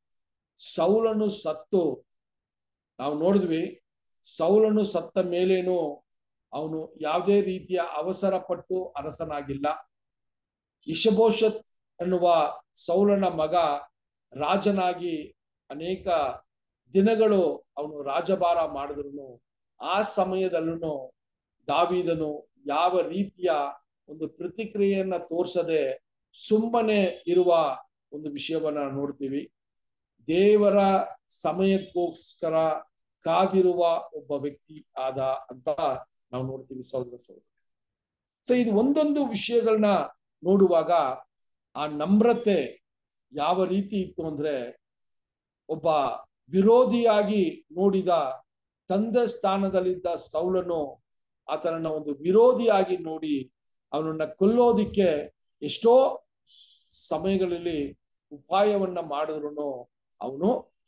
ಸೌಲನು ಸತ್ತು ನಾವು ನೋಡಿದ್ವಿ ಸೌಲನು ಸತ್ತ ಮೇಲೇನು ಅವನು ಯಾವುದೇ ರೀತಿಯ ಅವಸರ ಪಟ್ಟು ಅರಸನಾಗಿಲ್ಲ ಇಶಬೋಷತ್ ಎನ್ನುವ ಸೌಲನ ಮಗ ರಾಜನಾಗಿ ಅನೇಕ ದಿನಗಳು ಅವನು ರಾಜಭಾರ ಮಾಡಿದ್ರು ಆ ಸಮಯದಲ್ಲೂ ದಾವಿದನು ಯಾವ ರೀತಿಯ ಒಂದು ಪ್ರತಿಕ್ರಿಯೆಯನ್ನ ತೋರಿಸದೆ ಸುಮ್ಮನೆ ಇರುವ ಒಂದು ವಿಷಯವನ್ನ ನೋಡ್ತೀವಿ ದೇವರ ಸಮಯಕ್ಕೋಸ್ಕರ ಕಾದಿರುವ ಒಬ್ಬ ವ್ಯಕ್ತಿ ಆದ ಅಂತ ನಾವು ನೋಡ್ತೀವಿ ಸಹೋದರ ಸಹೋದರ ಸೊ ಇದು ಒಂದೊಂದು ವಿಷಯಗಳನ್ನ ನೋಡುವಾಗ ಆ ನಮ್ರತೆ ಯಾವ ರೀತಿ ಇತ್ತು ಅಂದ್ರೆ ಒಬ್ಬ ವಿರೋಧಿಯಾಗಿ ನೋಡಿದ ತಂದೆ ಸ್ಥಾನದಲ್ಲಿದ್ದ ಸೌಲನು ಆತನನ್ನ ಒಂದು ವಿರೋಧಿಯಾಗಿ ನೋಡಿ ಅವನನ್ನ ಕೊಲ್ಲೋದಿಕ್ಕೆ ಎಷ್ಟೋ ಸಮಯಗಳಲ್ಲಿ ಉಪಾಯವನ್ನ ಮಾಡಿದ್ರು ಅವನು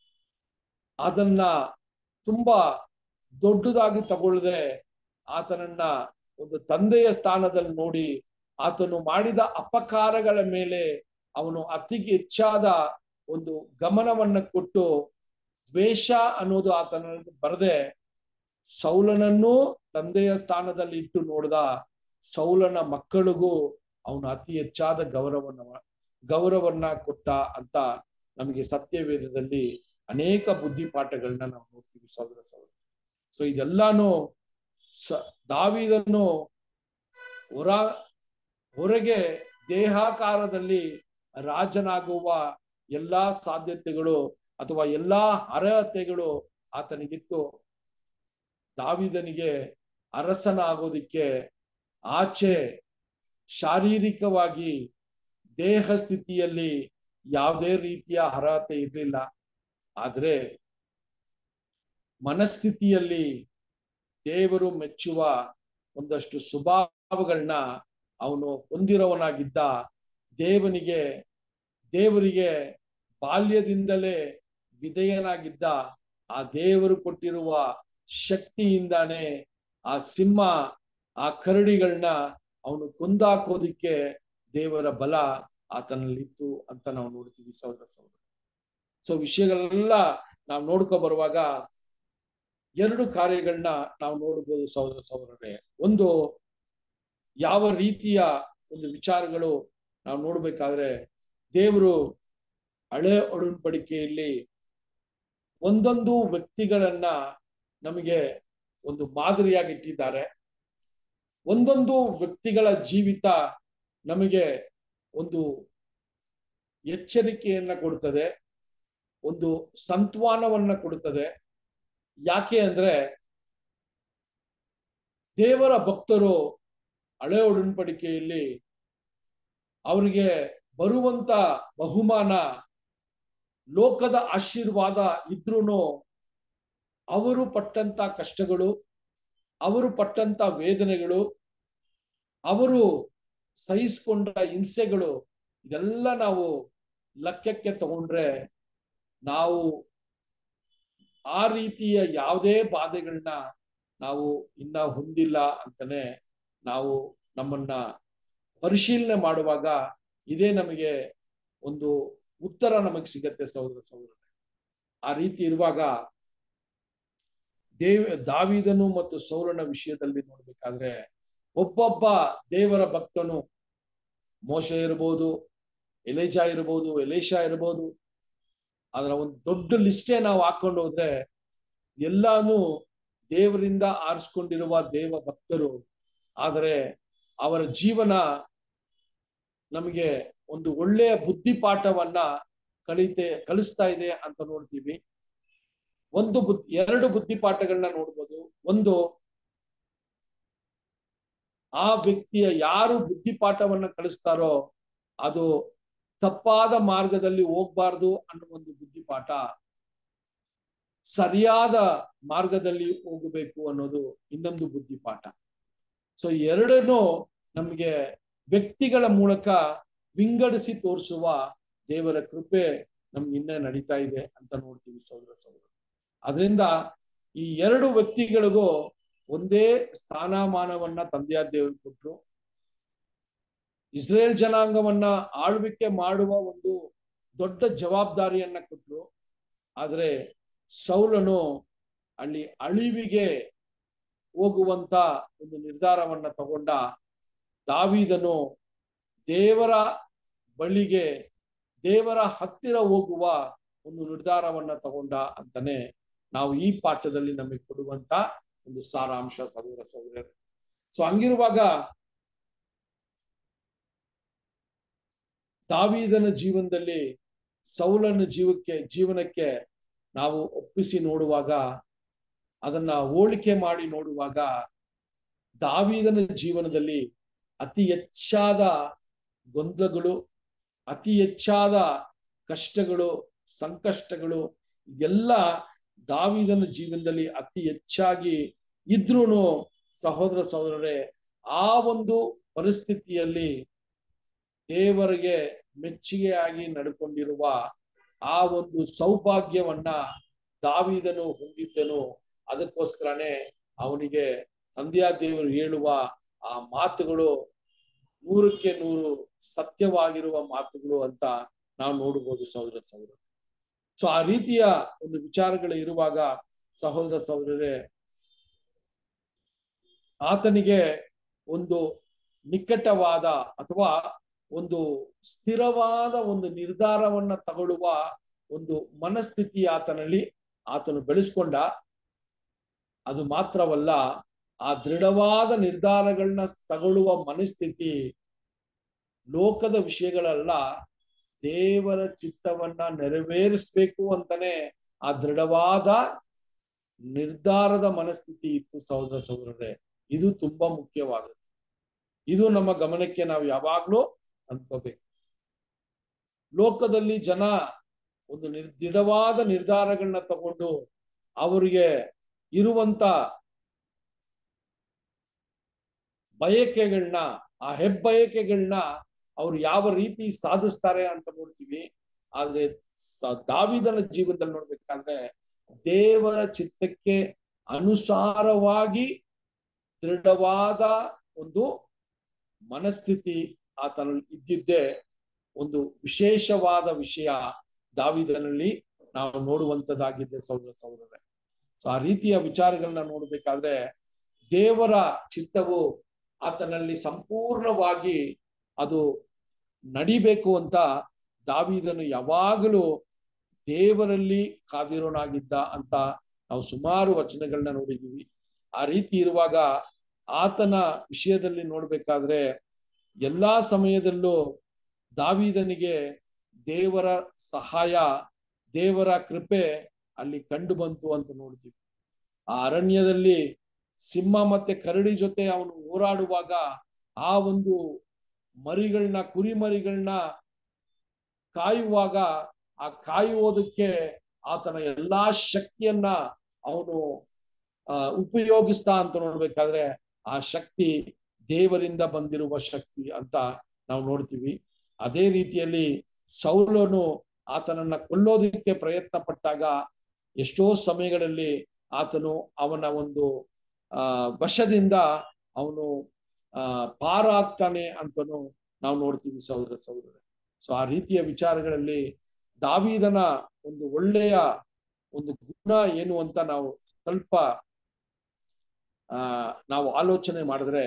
ಅದನ್ನ ತುಂಬಾ ದೊಡ್ಡದಾಗಿ ತಗೊಳ್ಳದೆ ಆತನನ್ನ ಒಂದು ತಂದೆಯ ಸ್ಥಾನದಲ್ಲಿ ನೋಡಿ ಆತನು ಮಾಡಿದ ಅಪಕಾರಗಳ ಮೇಲೆ ಅವನು ಅತಿ ಹೆಚ್ಚಾದ ಒಂದು ಗಮನವನ್ನ ಕೊಟ್ಟು ದ್ವೇಷ ಅನ್ನೋದು ಆತನ ಬರದೆ ಸೌಲನನ್ನು ತಂದೆಯ ಸ್ಥಾನದಲ್ಲಿ ಇಟ್ಟು ನೋಡ್ದ ಸೌಲನ ಮಕ್ಕಳಿಗೂ ಅವನು ಅತಿ ಹೆಚ್ಚಾದ ಗೌರವನ ಗೌರವನ್ನ ಕೊಟ್ಟ ಅಂತ ನಮಗೆ ಸತ್ಯವೇದದಲ್ಲಿ ಅನೇಕ ಬುದ್ಧಿಪಾಠಗಳನ್ನ ನಾವು ನೋಡ್ತೀವಿ ಸಹೋದರ ಸಹೋದರ ಸೊ ಇದೆಲ್ಲಾನು ಸ ದಾವಿದನ್ನು ಹೊರ ಹೊರಗೆ ದೇಹಾಕಾರದಲ್ಲಿ ರಾಜನಾಗುವ ಎಲ್ಲಾ ಸಾಧ್ಯತೆಗಳು ಅಥವಾ ಎಲ್ಲಾ ಅರ್ಹತೆಗಳು ಆತನಿಗಿತ್ತು ದಾವಿದನಿಗೆ ಅರಸನಾಗೋದಿಕ್ಕೆ ಆಚೆ ಶಾರೀರಿಕವಾಗಿ ದೇಹ ಸ್ಥಿತಿಯಲ್ಲಿ ಯಾವುದೇ ರೀತಿಯ ಅರ್ಹತೆ ಇರಲಿಲ್ಲ ಆದ್ರೆ ಮನಸ್ಥಿತಿಯಲ್ಲಿ ದೇವರು ಮೆಚ್ಚುವ ಒಂದಷ್ಟು ಸ್ವಭಾವಗಳನ್ನ ಅವನು ಹೊಂದಿರೋವನಾಗಿದ್ದ ದೇವನಿಗೆ ದೇವರಿಗೆ ಬಾಲ್ಯದಿಂದಲೇ ವಿಧೇಯನಾಗಿದ್ದ ಆ ದೇವರು ಕೊಟ್ಟಿರುವ ಶಕ್ತಿಯಿಂದಾನೇ ಆ ಸಿಂಹ ಆ ಕರಡಿಗಳನ್ನ ಅವನು ಕೊಂದಾಕೋದಿಕ್ಕೆ ದೇವರ ಬಲ ಆತನಲ್ಲಿ ಇತ್ತು ಅಂತ ನಾವು ನೋಡ್ತೀವಿ ಸಹೋದರ ಸಹೋದರ ಸೊ ವಿಷಯಗಳೆಲ್ಲ ನಾವು ನೋಡ್ಕೊ ಬರುವಾಗ ಎರಡು ಕಾರ್ಯಗಳನ್ನ ನಾವು ನೋಡ್ಬೋದು ಸಹೋದರ ಸಹೋದರರೇ ಒಂದು ಯಾವ ರೀತಿಯ ಒಂದು ವಿಚಾರಗಳು ನಾವು ನೋಡ್ಬೇಕಾದ್ರೆ ದೇವರು ಹಳೆ ಒಡಂಬಡಿಕೆಯಲ್ಲಿ ಒಂದೊಂದು ವ್ಯಕ್ತಿಗಳನ್ನ ನಮಗೆ ಒಂದು ಮಾದರಿಯಾಗಿ ಇಟ್ಟಿದ್ದಾರೆ ಒಂದೊಂದು ವ್ಯಕ್ತಿಗಳ ಜೀವಿತ ನಮಗೆ ಒಂದು ಎಚ್ಚರಿಕೆಯನ್ನ ಕೊಡುತ್ತದೆ ಒಂದು ಸಂತ್ವಾನವನ್ನ ಕೊಡುತ್ತದೆ ಯಾಕೆ ಅಂದ್ರೆ ದೇವರ ಭಕ್ತರು ಹಳೆ ಒಡನ್ಪಡಿಕೆಯಲ್ಲಿ ಅವರಿಗೆ ಬರುವಂತ ಬಹುಮಾನ ಲೋಕದ ಆಶೀರ್ವಾದ ಇದ್ರೂ ಅವರು ಪಟ್ಟಂತ ಕಷ್ಟಗಳು ಅವರು ಪಟ್ಟಂತ ವೇದನೆಗಳು ಅವರು ಸಹಿಸಿಕೊಂಡ ಹಿಂಸೆಗಳು ಇದೆಲ್ಲ ನಾವು ಲೆಕ್ಕಕ್ಕೆ ತಗೊಂಡ್ರೆ ನಾವು ಆ ರೀತಿಯ ಯಾವುದೇ ಬಾಧೆಗಳನ್ನ ನಾವು ಇನ್ನ ಹೊಂದಿಲ್ಲ ಅಂತಾನೆ ನಾವು ನಮ್ಮನ್ನ ಪರಿಶೀಲನೆ ಮಾಡುವಾಗ ಇದೇ ನಮಗೆ ಒಂದು ಉತ್ತರ ನಮಗೆ ಸಿಗತ್ತೆ ಸಹೋದರ ಸಹೋದರ ಆ ರೀತಿ ಇರುವಾಗ ದೇವ್ ದಾವಿದನು ಮತ್ತು ಸೌರನ ವಿಷಯದಲ್ಲಿ ನೋಡ್ಬೇಕಾದ್ರೆ ಒಬ್ಬೊಬ್ಬ ದೇವರ ಭಕ್ತನು ಮೋಶ ಇರ್ಬೋದು ಎಲೇಜಾ ಇರ್ಬೋದು ಎಲೇಶಾ ಇರ್ಬೋದು ಅದರ ಒಂದು ದೊಡ್ಡ ಲಿಸ್ಟೇ ನಾವು ಹಾಕೊಂಡು ಹೋದ್ರೆ ಎಲ್ಲಾನು ದೇವರಿಂದ ಆರಿಸ್ಕೊಂಡಿರುವ ದೇವ ಭಕ್ತರು ಆದರೆ ಅವರ ಜೀವನ ನಮಗೆ ಒಂದು ಒಳ್ಳೆಯ ಬುದ್ಧಿಪಾಠವನ್ನ ಕಲಿತೆ ಕಲಿಸ್ತಾ ಇದೆ ಅಂತ ನೋಡ್ತೀವಿ ಒಂದು ಬುದ್ಧಿ ಎರಡು ಬುದ್ಧಿಪಾಠಗಳನ್ನ ನೋಡ್ಬೋದು ಒಂದು ಆ ವ್ಯಕ್ತಿಯ ಯಾರು ಬುದ್ಧಿಪಾಠವನ್ನ ಕಲಿಸ್ತಾರೋ ಅದು ತಪ್ಪಾದ ಮಾರ್ಗದಲ್ಲಿ ಹೋಗ್ಬಾರ್ದು ಅನ್ನೋ ಒಂದು ಬುದ್ಧಿಪಾಠ ಸರಿಯಾದ ಮಾರ್ಗದಲ್ಲಿ ಹೋಗಬೇಕು ಅನ್ನೋದು ಇನ್ನೊಂದು ಬುದ್ಧಿಪಾಠ ಸೊ ಎರಡನ್ನೂ ನಮಗೆ ವ್ಯಕ್ತಿಗಳ ಮೂಲಕ ವಿಂಗಡಿಸಿ ತೋರಿಸುವ ದೇವರ ಕೃಪೆ ನಮ್ಗೆ ಇನ್ನೇ ನಡೀತಾ ಇದೆ ಅಂತ ನೋಡ್ತೀವಿ ಸಹೋದರ ಸಹೋದರ ಅದರಿಂದ ಈ ಎರಡು ವ್ಯಕ್ತಿಗಳಿಗೂ ಒಂದೇ ಸ್ಥಾನಮಾನವನ್ನ ತಂದೆಯ ದೇವರು ಕೊಟ್ರು ಇಸ್ರೇಲ್ ಜನಾಂಗವನ್ನ ಆಳ್ವಿಕೆ ಮಾಡುವ ಒಂದು ದೊಡ್ಡ ಜವಾಬ್ದಾರಿಯನ್ನ ಕೊಟ್ರು ಆದ್ರೆ ಸೌಲನು ಅಲ್ಲಿ ಅಳಿವಿಗೆ ಹೋಗುವಂತ ಒಂದು ನಿರ್ಧಾರವನ್ನ ತಗೊಂಡ ದಾವಿದನು ದೇವರ ಬಳಿಗೆ ದೇವರ ಹತ್ತಿರ ಹೋಗುವ ಒಂದು ನಿರ್ಧಾರವನ್ನ ತಗೊಂಡ ಅಂತಾನೆ ನಾವು ಈ ಪಾಠದಲ್ಲಿ ನಮಗೆ ಕೊಡುವಂತ ಒಂದು ಸಾರಾಂಶ ಸಹೋದರ ಸಹೋದರ ಸೊ ಹಂಗಿರುವಾಗ ದಾವೀದನ ಜೀವನದಲ್ಲಿ ಸೌಲನ ಜೀವಕ್ಕೆ ಜೀವನಕ್ಕೆ ನಾವು ಒಪ್ಪಿಸಿ ನೋಡುವಾಗ ಅದನ್ನ ಹೋಲಿಕೆ ಮಾಡಿ ನೋಡುವಾಗ ದಾವೀದನ ಜೀವನದಲ್ಲಿ ಅತಿ ಹೆಚ್ಚಾದ ಗೊಂದಲಗಳು ಅತಿ ಹೆಚ್ಚಾದ ಕಷ್ಟಗಳು ಸಂಕಷ್ಟಗಳು ಎಲ್ಲ ದಾವಿದನ ಜೀವನದಲ್ಲಿ ಅತಿ ಹೆಚ್ಚಾಗಿ ಇದ್ರೂನು ಸಹೋದರ ಸಹೋದರರೇ ಆ ಒಂದು ಪರಿಸ್ಥಿತಿಯಲ್ಲಿ ದೇವರಿಗೆ ಮೆಚ್ಚುಗೆಯಾಗಿ ನಡ್ಕೊಂಡಿರುವ ಆ ಒಂದು ಸೌಭಾಗ್ಯವನ್ನ ದಾವಿದನು ಹೊಂದಿದ್ದನು ಅದಕ್ಕೋಸ್ಕರನೇ ಅವನಿಗೆ ತಂದೆಯ ದೇವರು ಹೇಳುವ ಆ ಮಾತುಗಳು ನೂರಕ್ಕೆ ನೂರು ಸತ್ಯವಾಗಿರುವ ಮಾತುಗಳು ಅಂತ ನಾವು ನೋಡಬಹುದು ಸಹೋದರ ಸಹೋದರ ಸೊ ಆ ರೀತಿಯ ಒಂದು ವಿಚಾರಗಳು ಇರುವಾಗ ಸಹೋದರ ಸಹೋದರರೇ ಆತನಿಗೆ ಒಂದು ನಿಕಟವಾದ ಅಥವಾ ಒಂದು ಸ್ಥಿರವಾದ ಒಂದು ನಿರ್ಧಾರವನ್ನ ತಗೊಳ್ಳುವ ಒಂದು ಮನಸ್ಥಿತಿ ಆತನಲ್ಲಿ ಆತನು ಬೆಳೆಸ್ಕೊಂಡ ಅದು ಮಾತ್ರವಲ್ಲ ಆ ದೃಢವಾದ ನಿರ್ಧಾರಗಳನ್ನ ತಗೊಳ್ಳುವ ಮನಸ್ಥಿತಿ ಲೋಕದ ವಿಷಯಗಳಲ್ಲ ದೇವರ ಚಿತ್ತವನ್ನ ನೆರವೇರಿಸ್ಬೇಕು ಅಂತಾನೆ ಆ ದೃಢವಾದ ನಿರ್ಧಾರದ ಮನಸ್ಥಿತಿ ಇತ್ತು ಸಹೋದರ ಸಹೋದರರೇ ಇದು ತುಂಬಾ ಮುಖ್ಯವಾದದ್ದು ಇದು ನಮ್ಮ ಗಮನಕ್ಕೆ ನಾವು ಯಾವಾಗ್ಲೂ ಅಂದ್ಕೋಬೇಕು ಲೋಕದಲ್ಲಿ ಜನ ಒಂದು ನಿರ್ ದೃಢವಾದ ನಿರ್ಧಾರಗಳನ್ನ ತಗೊಂಡು ಅವರಿಗೆ ಇರುವಂತ ಬಯಕೆಗಳನ್ನ ಆ ಹೆಬ್ಬಯಕೆಗಳನ್ನ ಅವ್ರು ಯಾವ ರೀತಿ ಸಾಧಿಸ್ತಾರೆ ಅಂತ ನೋಡ್ತೀವಿ ಆದ್ರೆ ದಾವಿದನ ಜೀವನದಲ್ಲಿ ನೋಡ್ಬೇಕಾದ್ರೆ ದೇವರ ಚಿತ್ತಕ್ಕೆ ಅನುಸಾರವಾಗಿ ದೃಢವಾದ ಒಂದು ಮನಸ್ಥಿತಿ ಆತನಲ್ಲಿ ಇದ್ದಿದ್ದೇ ಒಂದು ವಿಶೇಷವಾದ ವಿಷಯ ದಾವಿದನಲ್ಲಿ ನಾವು ನೋಡುವಂತದ್ದಾಗಿದೆ ಸಹೋದರ ಸಹೋದರರೇ ಸೊ ಆ ರೀತಿಯ ವಿಚಾರಗಳನ್ನ ನೋಡ್ಬೇಕಾದ್ರೆ ದೇವರ ಚಿತ್ತವು ಆತನಲ್ಲಿ ಸಂಪೂರ್ಣವಾಗಿ ಅದು ನಡಿಬೇಕು ಅಂತ ದಾವಿದನು ಯಾವಾಗಲೂ ದೇವರಲ್ಲಿ ಕಾದಿರೋನಾಗಿದ್ದ ಅಂತ ನಾವು ಸುಮಾರು ವಚನಗಳನ್ನ ನೋಡಿದೀವಿ ಆ ರೀತಿ ಇರುವಾಗ ಆತನ ವಿಷಯದಲ್ಲಿ ನೋಡ್ಬೇಕಾದ್ರೆ ಎಲ್ಲಾ ಸಮಯದಲ್ಲೂ ದಾವಿದನಿಗೆ ದೇವರ ಸಹಾಯ ದೇವರ ಕೃಪೆ ಅಲ್ಲಿ ಕಂಡು ಬಂತು ಅಂತ ನೋಡ್ತೀವಿ ಆ ಅರಣ್ಯದಲ್ಲಿ ಸಿಂಹ ಮತ್ತೆ ಕರಡಿ ಜೊತೆ ಅವನು ಹೋರಾಡುವಾಗ ಆ ಒಂದು ಮರಿಗಳನ್ನ ಕುರಿ ಮರಿಗಳನ್ನ ಕಾಯುವಾಗ ಆ ಕಾಯುವುದಕ್ಕೆ ಆತನ ಎಲ್ಲಾ ಶಕ್ತಿಯನ್ನ ಅವನು ಆ ಉಪಯೋಗಿಸ್ತಾ ಅಂತ ನೋಡ್ಬೇಕಾದ್ರೆ ಆ ಶಕ್ತಿ ದೇವರಿಂದ ಬಂದಿರುವ ಶಕ್ತಿ ಅಂತ ನಾವು ನೋಡ್ತೀವಿ ಅದೇ ರೀತಿಯಲ್ಲಿ ಸೌಲನು ಆತನನ್ನ ಕೊಲ್ಲೋದಕ್ಕೆ ಪ್ರಯತ್ನ ಪಟ್ಟಾಗ ಎಷ್ಟೋ ಸಮಯಗಳಲ್ಲಿ ಆತನು ಅವನ ಒಂದು ಆ ವಶದಿಂದ ಅವನು ಆ ಪಾರಾಗ್ತಾನೆ ಅಂತನೂ ನಾವು ನೋಡ್ತೀವಿ ಸಹೋದರ ಸಹೋದರ ಸೊ ಆ ರೀತಿಯ ವಿಚಾರಗಳಲ್ಲಿ ದಾವಿದನ ಒಂದು ಒಳ್ಳೆಯ ಒಂದು ಗುಣ ಏನು ಅಂತ ನಾವು ಸ್ವಲ್ಪ ಆ ನಾವು ಆಲೋಚನೆ ಮಾಡಿದ್ರೆ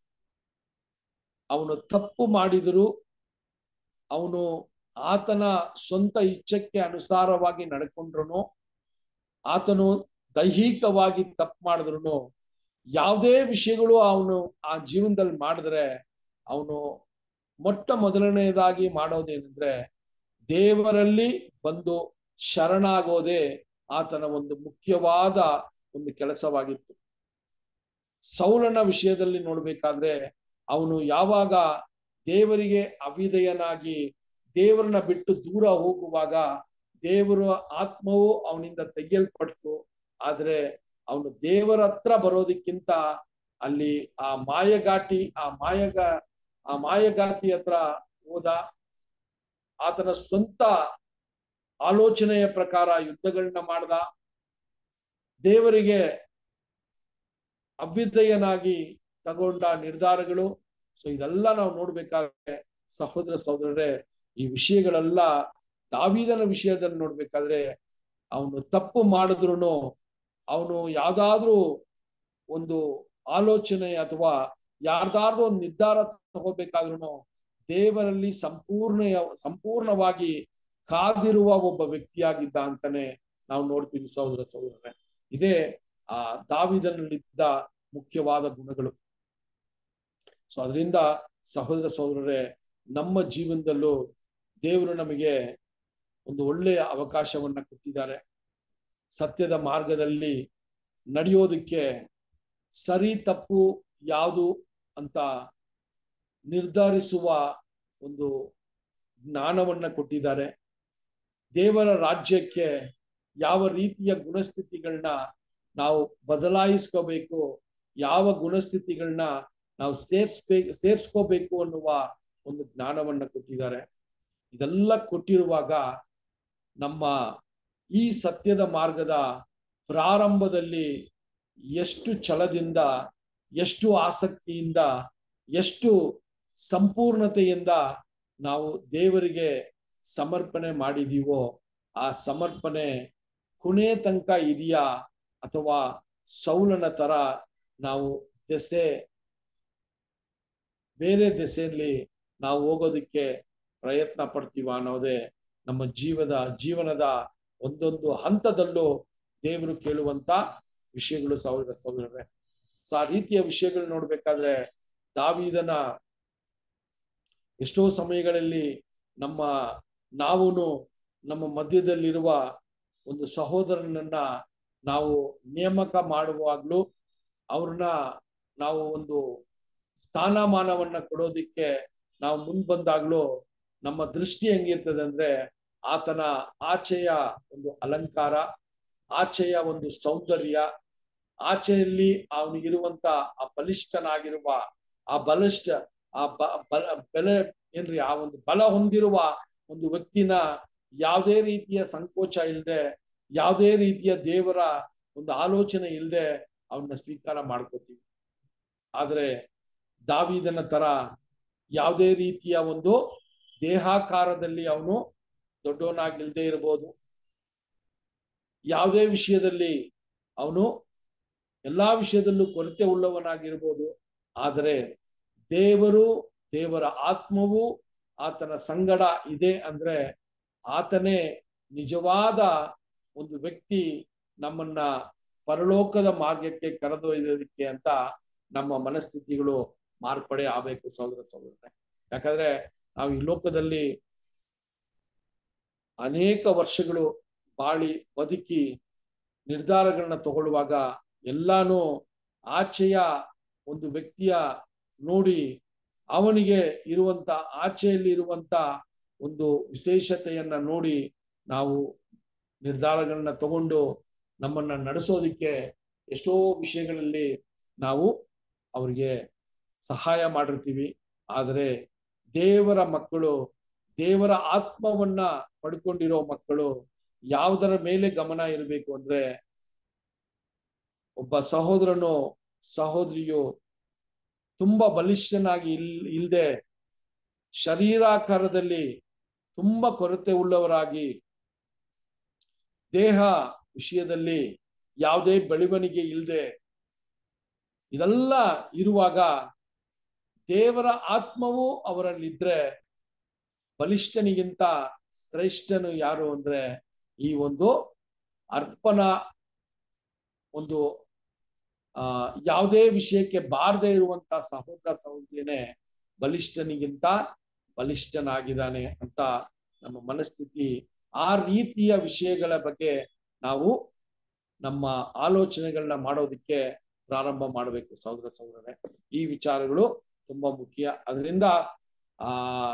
ಅವನು ತಪ್ಪು ಮಾಡಿದರೂ ಅವನು ಆತನ ಸ್ವಂತ ಇಚ್ಛಕ್ಕೆ ಅನುಸಾರವಾಗಿ ನಡ್ಕೊಂಡ್ರು ಆತನು ದೈಹಿಕವಾಗಿ ತಪ್ಪು ಮಾಡಿದ್ರು ಯಾವುದೇ ವಿಷಯಗಳು ಅವನು ಆ ಜೀವನದಲ್ಲಿ ಮಾಡಿದ್ರೆ ಅವನು ಮೊಟ್ಟ ಮೊದಲನೆಯದಾಗಿ ಮಾಡೋದೇನೆಂದ್ರೆ ದೇವರಲ್ಲಿ ಬಂದು ಶರಣಾಗೋದೇ ಆತನ ಒಂದು ಮುಖ್ಯವಾದ ಒಂದು ಕೆಲಸವಾಗಿತ್ತು ಸೌಲನ ವಿಷಯದಲ್ಲಿ ನೋಡ್ಬೇಕಾದ್ರೆ ಅವನು ಯಾವಾಗ ದೇವರಿಗೆ ಅವಿಧೇಯನಾಗಿ ದೇವರನ್ನ ಬಿಟ್ಟು ದೂರ ಹೋಗುವಾಗ ದೇವರ ಆತ್ಮವು ಅವನಿಂದ ತೆಗೆಯಲ್ಪಡ್ತು ಆದ್ರೆ ಅವನು ದೇವರ ಹತ್ರ ಬರೋದಕ್ಕಿಂತ ಅಲ್ಲಿ ಆ ಮಾಯಗಾಟಿ ಆ ಮಾಯಗ ಆ ಮಾಯಗಾತಿ ಹತ್ರ ಹೋದ ಆತನ ಸ್ವಂತ ಆಲೋಚನೆಯ ಪ್ರಕಾರ ಯುದ್ಧಗಳನ್ನ ಮಾಡ್ದ ದೇವರಿಗೆ ಅವಿಧೇಯನಾಗಿ ತಗೊಂಡ ನಿರ್ಧಾರಗಳು ಸೊ ಇದೆಲ್ಲ ನಾವು ನೋಡ್ಬೇಕಾದ್ರೆ ಸಹೋದರ ಸಹೋದರರೇ ಈ ವಿಷಯಗಳೆಲ್ಲ ದಾವಿದನ ವಿಷಯದಲ್ಲಿ ನೋಡ್ಬೇಕಾದ್ರೆ ಅವನು ತಪ್ಪು ಮಾಡಿದ್ರು ಅವನು ಯಾವ್ದಾದ್ರೂ ಒಂದು ಆಲೋಚನೆ ಅಥವಾ ಯಾರ್ದಾದ್ರೂ ಒಂದು ನಿರ್ಧಾರ ತಗೋಬೇಕಾದ್ರೂ ದೇವರಲ್ಲಿ ಸಂಪೂರ್ಣ ಸಂಪೂರ್ಣವಾಗಿ ಕಾದಿರುವ ಒಬ್ಬ ವ್ಯಕ್ತಿಯಾಗಿದ್ದ ಅಂತಾನೆ ನಾವು ನೋಡ್ತೀವಿ ಸಹೋದರ ಸಹೋದರರೇ ಇದೇ ಆ ದಾವಿದನಲ್ಲಿದ್ದ ಮುಖ್ಯವಾದ ಗುಣಗಳು ಸೊ ಅದರಿಂದ ಸಹೋದರ ಸಹೋದರರೇ ನಮ್ಮ ಜೀವನದಲ್ಲೂ ದೇವರು ನಮಗೆ ಒಂದು ಒಳ್ಳೆಯ ಅವಕಾಶವನ್ನ ಕೊಟ್ಟಿದ್ದಾರೆ ಸತ್ಯದ ಮಾರ್ಗದಲ್ಲಿ ನಡೆಯೋದಕ್ಕೆ ಸರಿ ತಪ್ಪು ಯಾವುದು ಅಂತ ನಿರ್ಧರಿಸುವ ಒಂದು ಜ್ಞಾನವನ್ನ ಕೊಟ್ಟಿದ್ದಾರೆ ದೇವರ ರಾಜ್ಯಕ್ಕೆ ಯಾವ ರೀತಿಯ ಗುಣಸ್ಥಿತಿಗಳನ್ನ ನಾವು ಬದಲಾಯಿಸ್ಕೋಬೇಕು ಯಾವ ಗುಣಸ್ಥಿತಿಗಳನ್ನ ನಾವು ಸೇರ್ಸ್ಬೇಕು ಸೇರ್ಸ್ಕೋಬೇಕು ಅನ್ನುವ ಒಂದು ಜ್ಞಾನವನ್ನ ಕೊಟ್ಟಿದ್ದಾರೆ ಇದೆಲ್ಲ ಕೊಟ್ಟಿರುವಾಗ ನಮ್ಮ ಈ ಸತ್ಯದ ಮಾರ್ಗದ ಪ್ರಾರಂಭದಲ್ಲಿ ಎಷ್ಟು ಛಲದಿಂದ ಎಷ್ಟು ಆಸಕ್ತಿಯಿಂದ ಎಷ್ಟು ಸಂಪೂರ್ಣತೆಯಿಂದ ನಾವು ದೇವರಿಗೆ ಸಮರ್ಪಣೆ ಮಾಡಿದೀವೋ ಆ ಸಮರ್ಪಣೆ ಕೊನೆ ತನಕ ಇದೆಯಾ ಅಥವಾ ಸೌಲನ ತರ ನಾವು ದೆಸೆ ಬೇರೆ ದೆಸೆಯಲ್ಲಿ ನಾವು ಹೋಗೋದಕ್ಕೆ ಪ್ರಯತ್ನ ಪಡ್ತೀವ ಅನ್ನೋದೇ ನಮ್ಮ ಜೀವದ ಜೀವನದ ಒಂದೊಂದು ಹಂತದಲ್ಲೂ ದೇವರು ಕೇಳುವಂತ ವಿಷಯಗಳು ಸಹೋದರ ಸಹೋದರರೇ ಸೊ ಆ ರೀತಿಯ ವಿಷಯಗಳು ನೋಡ್ಬೇಕಾದ್ರೆ ದಾವಿದನ ಎಷ್ಟೋ ಸಮಯಗಳಲ್ಲಿ ನಮ್ಮ ನಾವುನು ನಮ್ಮ ಮಧ್ಯದಲ್ಲಿರುವ ಒಂದು ಸಹೋದರನನ್ನ ನಾವು ನೇಮಕ ಮಾಡುವಾಗ್ಲೂ ಅವ್ರನ್ನ ನಾವು ಒಂದು ಸ್ಥಾನಮಾನವನ್ನ ಕೊಡೋದಿಕ್ಕೆ ನಾವು ಮುಂದ್ ಬಂದಾಗ್ಲೂ ನಮ್ಮ ದೃಷ್ಟಿ ಹೆಂಗಿರ್ತದೆ ಅಂದ್ರೆ ಆತನ ಆಚೆಯ ಒಂದು ಅಲಂಕಾರ ಆಚೆಯ ಒಂದು ಸೌಂದರ್ಯ ಆಚೆಯಲ್ಲಿ ಅವನಿಗಿರುವಂತ ಆ ಬಲಿಷ್ಠನಾಗಿರುವ ಆ ಬಲಿಷ್ಠ ಆ ಬಲ ಬೆಲೆ ಏನ್ರಿ ಆ ಒಂದು ಬಲ ಹೊಂದಿರುವ ಒಂದು ವ್ಯಕ್ತಿನ ಯಾವುದೇ ರೀತಿಯ ಸಂಕೋಚ ಇಲ್ಲದೆ ಯಾವುದೇ ರೀತಿಯ ದೇವರ ಒಂದು ಆಲೋಚನೆ ಇಲ್ಲದೆ ಅವನ್ನ ಸ್ವೀಕಾರ ಮಾಡ್ಕೋತೀವಿ ಆದ್ರೆ ದಾವಿದನ ತರ ಯಾವುದೇ ರೀತಿಯ ಒಂದು ದೇಹಾಕಾರದಲ್ಲಿ ಅವನು ದೊಡ್ಡವನಾಗಿಲ್ದೇ ಇರಬಹುದು ಯಾವುದೇ ವಿಷಯದಲ್ಲಿ ಅವನು ಎಲ್ಲಾ ವಿಷಯದಲ್ಲೂ ಕೊರತೆ ಉಳ್ಳವನಾಗಿರ್ಬೋದು ಆದರೆ ದೇವರು ದೇವರ ಆತ್ಮವು ಆತನ ಸಂಗಡ ಇದೆ ಅಂದ್ರೆ ಆತನೇ ನಿಜವಾದ ಒಂದು ವ್ಯಕ್ತಿ ನಮ್ಮನ್ನ ಪರಲೋಕದ ಮಾರ್ಗಕ್ಕೆ ಕರೆದೊಯ್ಯೋದಕ್ಕೆ ಅಂತ ನಮ್ಮ ಮನಸ್ಥಿತಿಗಳು ಮಾರ್ಪಡೆ ಆಗಬೇಕು ಸಹೋದರ ಸಹೋದರನೇ ಯಾಕಂದ್ರೆ ನಾವು ಈ ಲೋಕದಲ್ಲಿ ಅನೇಕ ವರ್ಷಗಳು ಬಾಳಿ ಬದುಕಿ ನಿರ್ಧಾರಗಳನ್ನ ತಗೊಳ್ಳುವಾಗ ಎಲ್ಲಾನು ಆಚೆಯ ಒಂದು ವ್ಯಕ್ತಿಯ ನೋಡಿ ಅವನಿಗೆ ಇರುವಂತ ಆಚೆಯಲ್ಲಿ ಇರುವಂತ ಒಂದು ವಿಶೇಷತೆಯನ್ನ ನೋಡಿ ನಾವು ನಿರ್ಧಾರಗಳನ್ನ ತಗೊಂಡು ನಮ್ಮನ್ನ ನಡೆಸೋದಿಕ್ಕೆ ಎಷ್ಟೋ ವಿಷಯಗಳಲ್ಲಿ ನಾವು ಅವರಿಗೆ ಸಹಾಯ ಮಾಡಿರ್ತೀವಿ ಆದರೆ ದೇವರ ಮಕ್ಕಳು ದೇವರ ಆತ್ಮವನ್ನ ಪಡ್ಕೊಂಡಿರೋ ಮಕ್ಕಳು ಯಾವುದರ ಮೇಲೆ ಗಮನ ಇರಬೇಕು ಅಂದ್ರೆ ಒಬ್ಬ ಸಹೋದರನು ಸಹೋದರಿಯು ತುಂಬಾ ಬಲಿಷ್ಠನಾಗಿ ಇಲ್ ಇಲ್ದೆ ಶರೀರಾಕಾರದಲ್ಲಿ ತುಂಬಾ ಕೊರತೆ ಉಳ್ಳವರಾಗಿ ದೇಹ ವಿಷಯದಲ್ಲಿ ಯಾವುದೇ ಬೆಳವಣಿಗೆ ಇಲ್ಲದೆ ಇದೆಲ್ಲ ಇರುವಾಗ ದೇವರ ಆತ್ಮವು ಅವರಲ್ಲಿದ್ರೆ ಬಲಿಷ್ಠನಿಗಿಂತ ಶ್ರೇಷ್ಠನು ಯಾರು ಅಂದ್ರೆ ಈ ಒಂದು ಅರ್ಪಣ ಒಂದು ಆ ಯಾವುದೇ ವಿಷಯಕ್ಕೆ ಬಾರದೇ ಇರುವಂತ ಸಹೋದರ ಸಹೋದರಿನೇ ಬಲಿಷ್ಠನಿಗಿಂತ ಬಲಿಷ್ಠನಾಗಿದ್ದಾನೆ ಅಂತ ನಮ್ಮ ಮನಸ್ಥಿತಿ ಆ ರೀತಿಯ ವಿಷಯಗಳ ಬಗ್ಗೆ ನಾವು ನಮ್ಮ ಆಲೋಚನೆಗಳನ್ನ ಮಾಡೋದಕ್ಕೆ ಪ್ರಾರಂಭ ಮಾಡಬೇಕು ಸಹೋದರ ಸಹೋದರರೇ ಈ ವಿಚಾರಗಳು ತುಂಬಾ ಮುಖ್ಯ ಅದರಿಂದ ಆ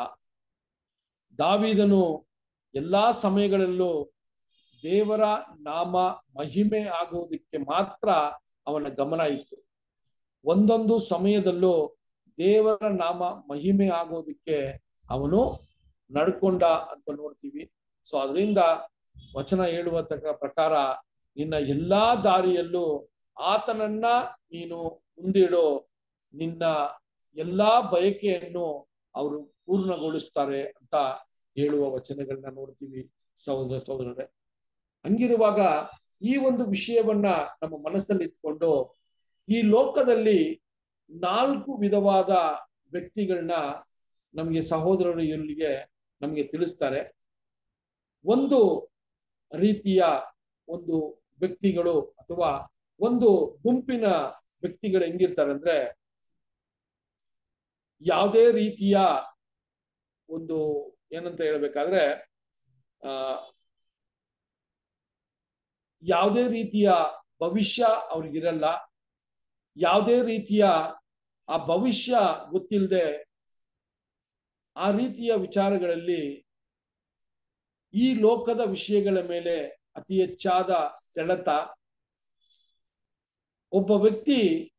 ದಾವಿದನು ಎಲ್ಲಾ ಸಮಯಗಳಲ್ಲೂ ದೇವರ ನಾಮ ಮಹಿಮೆ ಆಗೋದಕ್ಕೆ ಮಾತ್ರ ಅವನ ಗಮನ ಇತ್ತು ಒಂದೊಂದು ಸಮಯದಲ್ಲೂ ದೇವರ ನಾಮ ಮಹಿಮೆ ಆಗೋದಕ್ಕೆ ಅವನು ನಡ್ಕೊಂಡ ಅಂತ ನೋಡ್ತೀವಿ ಸೊ ಅದರಿಂದ ವಚನ ಹೇಳುವ ಪ್ರಕಾರ ನಿನ್ನ ಎಲ್ಲಾ ದಾರಿಯಲ್ಲೂ ಆತನನ್ನ ನೀನು ಮುಂದಿಡೋ ನಿನ್ನ ಎಲ್ಲಾ ಬಯಕೆಯನ್ನು ಅವರು ಪೂರ್ಣಗೊಳಿಸ್ತಾರೆ ಅಂತ ಹೇಳುವ ವಚನಗಳನ್ನ ನೋಡ್ತೀವಿ ಸಹೋದರ ಸಹೋದರರೇ ಹಂಗಿರುವಾಗ ಈ ಒಂದು ವಿಷಯವನ್ನ ನಮ್ಮ ಮನಸ್ಸಲ್ಲಿ ಇಟ್ಕೊಂಡು ಈ ಲೋಕದಲ್ಲಿ ನಾಲ್ಕು ವಿಧವಾದ ವ್ಯಕ್ತಿಗಳನ್ನ ನಮಗೆ ಸಹೋದರರು ಇಲ್ಲಿಗೆ ನಮಗೆ ತಿಳಿಸ್ತಾರೆ ಒಂದು ರೀತಿಯ ಒಂದು ವ್ಯಕ್ತಿಗಳು ಅಥವಾ ಒಂದು ಗುಂಪಿನ ವ್ಯಕ್ತಿಗಳು ಹೆಂಗಿರ್ತಾರೆ ಅಂದ್ರೆ ಯಾವುದೇ ರೀತಿಯ ಒಂದು ಏನಂತ ಹೇಳ್ಬೇಕಾದ್ರೆ ಆ ಯಾವುದೇ ರೀತಿಯ ಭವಿಷ್ಯ ಅವ್ರಿಗಿರಲ್ಲ ಯಾವುದೇ ರೀತಿಯ ಆ ಭವಿಷ್ಯ ಗೊತ್ತಿಲ್ಲದೆ ಆ ರೀತಿಯ ವಿಚಾರಗಳಲ್ಲಿ ಈ ಲೋಕದ ವಿಷಯಗಳ ಮೇಲೆ ಅತಿ ಹೆಚ್ಚಾದ ಸೆಳೆತ ಒಬ್ಬ ವ್ಯಕ್ತಿ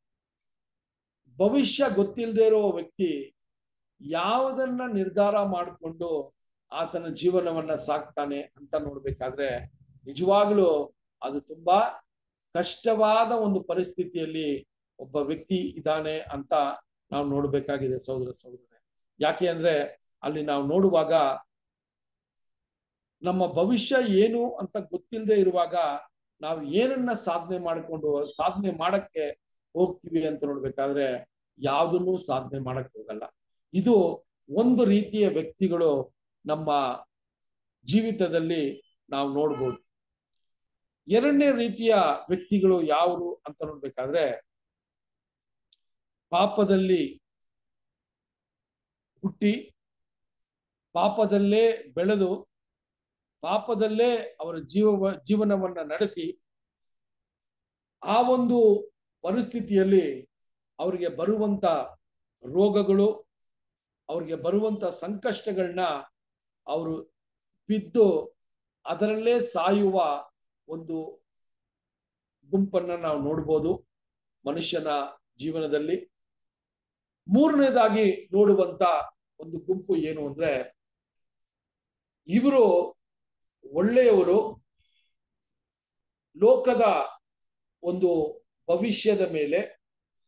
ಭವಿಷ್ಯ ಗೊತ್ತಿಲ್ಲದೆ ಇರೋ ವ್ಯಕ್ತಿ ಯಾವುದನ್ನ ನಿರ್ಧಾರ ಮಾಡಿಕೊಂಡು ಆತನ ಜೀವನವನ್ನ ಸಾಕ್ತಾನೆ ಅಂತ ನೋಡ್ಬೇಕಾದ್ರೆ ನಿಜವಾಗ್ಲೂ ಅದು ತುಂಬಾ ಕಷ್ಟವಾದ ಒಂದು ಪರಿಸ್ಥಿತಿಯಲ್ಲಿ ಒಬ್ಬ ವ್ಯಕ್ತಿ ಇದ್ದಾನೆ ಅಂತ ನಾವು ನೋಡ್ಬೇಕಾಗಿದೆ ಸಹೋದರ ಸಹೋದರರೇ ಯಾಕೆ ಅಂದ್ರೆ ಅಲ್ಲಿ ನಾವು ನೋಡುವಾಗ ನಮ್ಮ ಭವಿಷ್ಯ ಏನು ಅಂತ ಗೊತ್ತಿಲ್ಲದೆ ಇರುವಾಗ ನಾವು ಏನನ್ನ ಸಾಧನೆ ಮಾಡಿಕೊಂಡು ಸಾಧನೆ ಮಾಡಕ್ಕೆ ಹೋಗ್ತೀವಿ ಅಂತ ನೋಡ್ಬೇಕಾದ್ರೆ ಯಾವುದನ್ನು ಸಾಧನೆ ಮಾಡಕ್ ಹೋಗಲ್ಲ ಇದು ಒಂದು ರೀತಿಯ ವ್ಯಕ್ತಿಗಳು ನಮ್ಮ ಜೀವಿತದಲ್ಲಿ ನಾವು ನೋಡ್ಬೋದು ಎರಡನೇ ರೀತಿಯ ವ್ಯಕ್ತಿಗಳು ಯಾರು ಅಂತ ನೋಡ್ಬೇಕಾದ್ರೆ ಪಾಪದಲ್ಲಿ ಹುಟ್ಟಿ ಪಾಪದಲ್ಲೇ ಬೆಳೆದು ಪಾಪದಲ್ಲೇ ಅವರ ಜೀವ ಜೀವನವನ್ನ ನಡೆಸಿ ಆ ಒಂದು ಪರಿಸ್ಥಿತಿಯಲ್ಲಿ ಅವರಿಗೆ ಬರುವಂತ ರೋಗಗಳು ಅವ್ರಿಗೆ ಬರುವಂತ ಸಂಕಷ್ಟಗಳನ್ನ ಅವರು ಬಿದ್ದು ಅದರಲ್ಲೇ ಸಾಯುವ ಒಂದು ಗುಂಪನ್ನ ನಾವು ನೋಡ್ಬೋದು ಮನುಷ್ಯನ ಜೀವನದಲ್ಲಿ ಮೂರನೇದಾಗಿ ನೋಡುವಂತ ಒಂದು ಗುಂಪು ಏನು ಅಂದ್ರೆ ಇವರು ಒಳ್ಳೆಯವರು ಲೋಕದ ಒಂದು ಭವಿಷ್ಯದ ಮೇಲೆ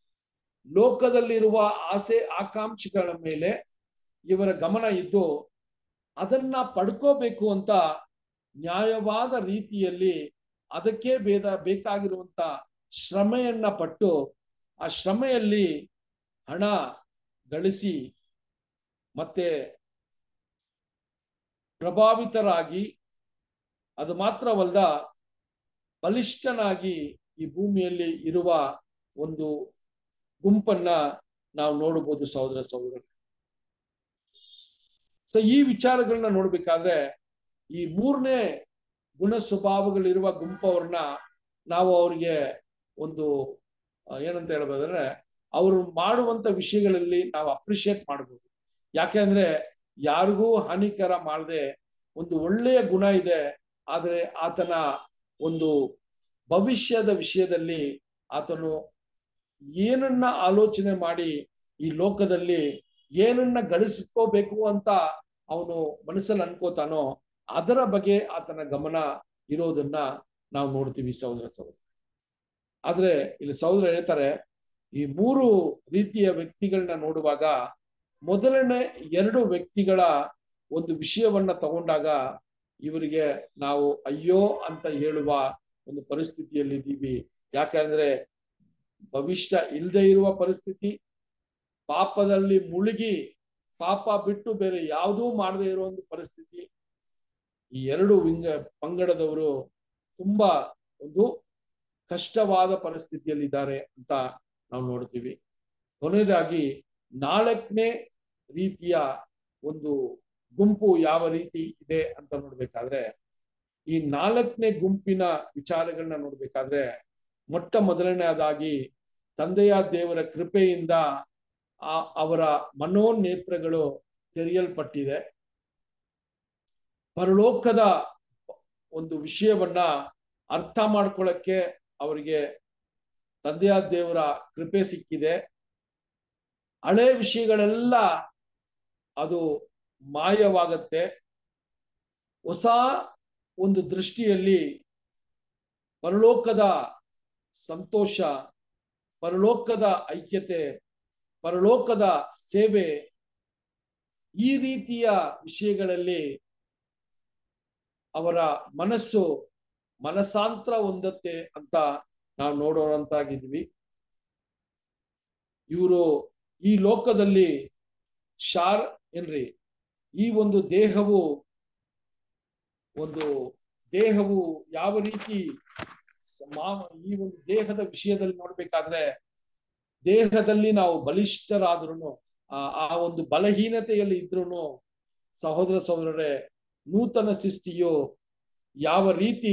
ಲೋಕದಲ್ಲಿರುವ ಆಸೆ ಆಕಾಂಕ್ಷೆಗಳ ಮೇಲೆ ಇವರ ಗಮನ ಇದ್ದು ಅದನ್ನ ಪಡ್ಕೋಬೇಕು ಅಂತ ನ್ಯಾಯವಾದ ರೀತಿಯಲ್ಲಿ ಅದಕ್ಕೆ ಬೇದ ಬೇಕಾಗಿರುವಂತ ಶ್ರಮೆಯನ್ನ ಪಟ್ಟು ಆ ಶ್ರಮೆಯಲ್ಲಿ ಹಣ ಗಳಿಸಿ ಮತ್ತೆ ಪ್ರಭಾವಿತರಾಗಿ ಅದು ಮಾತ್ರವಲ್ದ ಬಲಿಷ್ಠನಾಗಿ ಈ ಭೂಮಿಯಲ್ಲಿ ಇರುವ ಒಂದು ಗುಂಪನ್ನ ನಾವು ನೋಡಬಹುದು ಸಹೋದರ ಸಹೋದರ ಸೊ ಈ ವಿಚಾರಗಳನ್ನ ನೋಡ್ಬೇಕಾದ್ರೆ ಈ ಮೂರನೇ ಗುಣ ಸ್ವಭಾವಗಳಿರುವ ಗುಂಪವ್ರನ್ನ ನಾವು ಅವ್ರಿಗೆ ಒಂದು ಆ, ಏನಂತ ಹೇಳ್ಬೋದಂದ್ರೆ ಅವರು ಮಾಡುವಂತ ವಿಷಯಗಳಲ್ಲಿ ನಾವು ಅಪ್ರಿಶಿಯೇಟ್ ಮಾಡ್ಬೋದು ಯಾಕೆಂದ್ರೆ ಯಾರಿಗೂ ಹಾನಿಕರ ಮಾಡದೆ ಒಂದು ಒಳ್ಳೆಯ ಗುಣ ಇದೆ ಆದರೆ ಆತನ ಒಂದು ಭವಿಷ್ಯದ ವಿಷಯದಲ್ಲಿ ಆತನು ಏನನ್ನ ಆಲೋಚನೆ ಮಾಡಿ ಈ ಲೋಕದಲ್ಲಿ ಏನನ್ನ ಗಳಿಸ್ಕೋಬೇಕು ಅಂತ ಅವನು ಮನಸ್ಸಲ್ಲಿ ಅನ್ಕೋತಾನೋ ಅದರ ಬಗ್ಗೆ ಆತನ ಗಮನ ಇರೋದನ್ನ ನಾವು ನೋಡ್ತೀವಿ ಸಹೋದರ ಸಹೋದರ ಆದ್ರೆ ಇಲ್ಲಿ ಸಹೋದರ ಹೇಳ್ತಾರೆ ಈ ಮೂರು ರೀತಿಯ ವ್ಯಕ್ತಿಗಳನ್ನ ನೋಡುವಾಗ ಮೊದಲನೇ ಎರಡು ವ್ಯಕ್ತಿಗಳ ಒಂದು ವಿಷಯವನ್ನ ತಗೊಂಡಾಗ ಇವರಿಗೆ ನಾವು ಅಯ್ಯೋ ಅಂತ ಹೇಳುವ ಒಂದು ಪರಿಸ್ಥಿತಿಯಲ್ಲಿದ್ದೀವಿ ಯಾಕಂದ್ರೆ ಭವಿಷ್ಯ ಇಲ್ಲದೆ ಇರುವ ಪರಿಸ್ಥಿತಿ ಪಾಪದಲ್ಲಿ ಮುಳುಗಿ ಪಾಪ ಬಿಟ್ಟು ಬೇರೆ ಯಾವುದೂ ಮಾಡದೇ ಇರೋ ಒಂದು ಪರಿಸ್ಥಿತಿ ಈ ಎರಡು ವಿಂಗ ಪಂಗಡದವರು ತುಂಬಾ ಒಂದು ಕಷ್ಟವಾದ ಪರಿಸ್ಥಿತಿಯಲ್ಲಿದ್ದಾರೆ ಅಂತ ನಾವು ನೋಡ್ತೀವಿ ಕೊನೆಯದಾಗಿ ನಾಲ್ಕನೇ ರೀತಿಯ ಒಂದು ಗುಂಪು ಯಾವ ರೀತಿ ಇದೆ ಅಂತ ನೋಡ್ಬೇಕಾದ್ರೆ ಈ ನಾಲ್ಕನೇ ಗುಂಪಿನ ವಿಚಾರಗಳನ್ನ ನೋಡ್ಬೇಕಾದ್ರೆ ಮೊಟ್ಟ ಮೊದಲನೇದಾಗಿ ತಂದೆಯ ದೇವರ ಕೃಪೆಯಿಂದ ಆ ಅವರ ಮನೋನೇತ್ರಗಳು ತೆರೆಯಲ್ಪಟ್ಟಿದೆ ಪರಲೋಕದ ಒಂದು ವಿಷಯವನ್ನ ಅರ್ಥ ಮಾಡ್ಕೊಳ್ಳಕ್ಕೆ ಅವರಿಗೆ ತಂದೆಯ ದೇವರ ಕೃಪೆ ಸಿಕ್ಕಿದೆ ಹಳೆ ವಿಷಯಗಳೆಲ್ಲ ಅದು ಮಾಯವಾಗತ್ತೆ ಹೊಸ ಒಂದು ದೃಷ್ಟಿಯಲ್ಲಿ ಪರಲೋಕದ ಸಂತೋಷ ಪರಲೋಕದ ಐಕ್ಯತೆ ಪರಲೋಕದ ಸೇವೆ ಈ ರೀತಿಯ ವಿಷಯಗಳಲ್ಲಿ ಅವರ ಮನಸ್ಸು ಮನಸಾಂತರ ಹೊಂದತ್ತೆ ಅಂತ ನಾವು ನೋಡೋರಂತಾಗಿದ್ವಿ ಇವರು ಈ ಲೋಕದಲ್ಲಿ ಶಾರ್ ಏನ್ರಿ ಈ ಒಂದು ದೇಹವು ಒಂದು ದೇಹವು ಯಾವ ರೀತಿ ಸ- ಮಾ- ಈ ಒಂದು ದೇಹದ ವಿಷಯದಲ್ಲಿ ನೋಡ್ಬೇಕಾದ್ರೆ ದೇಹದಲ್ಲಿ ನಾವು ಬಲಿಷ್ಠರಾದ್ರೂ ಆ ಆ ಒಂದು ಬಲಹೀನತೆಯಲ್ಲಿ ಇದ್ರೂ ಸಹೋದರ ಸಹೋದರರೇ ನೂತನ ಸೃಷ್ಟಿಯು ಯಾವ ರೀತಿ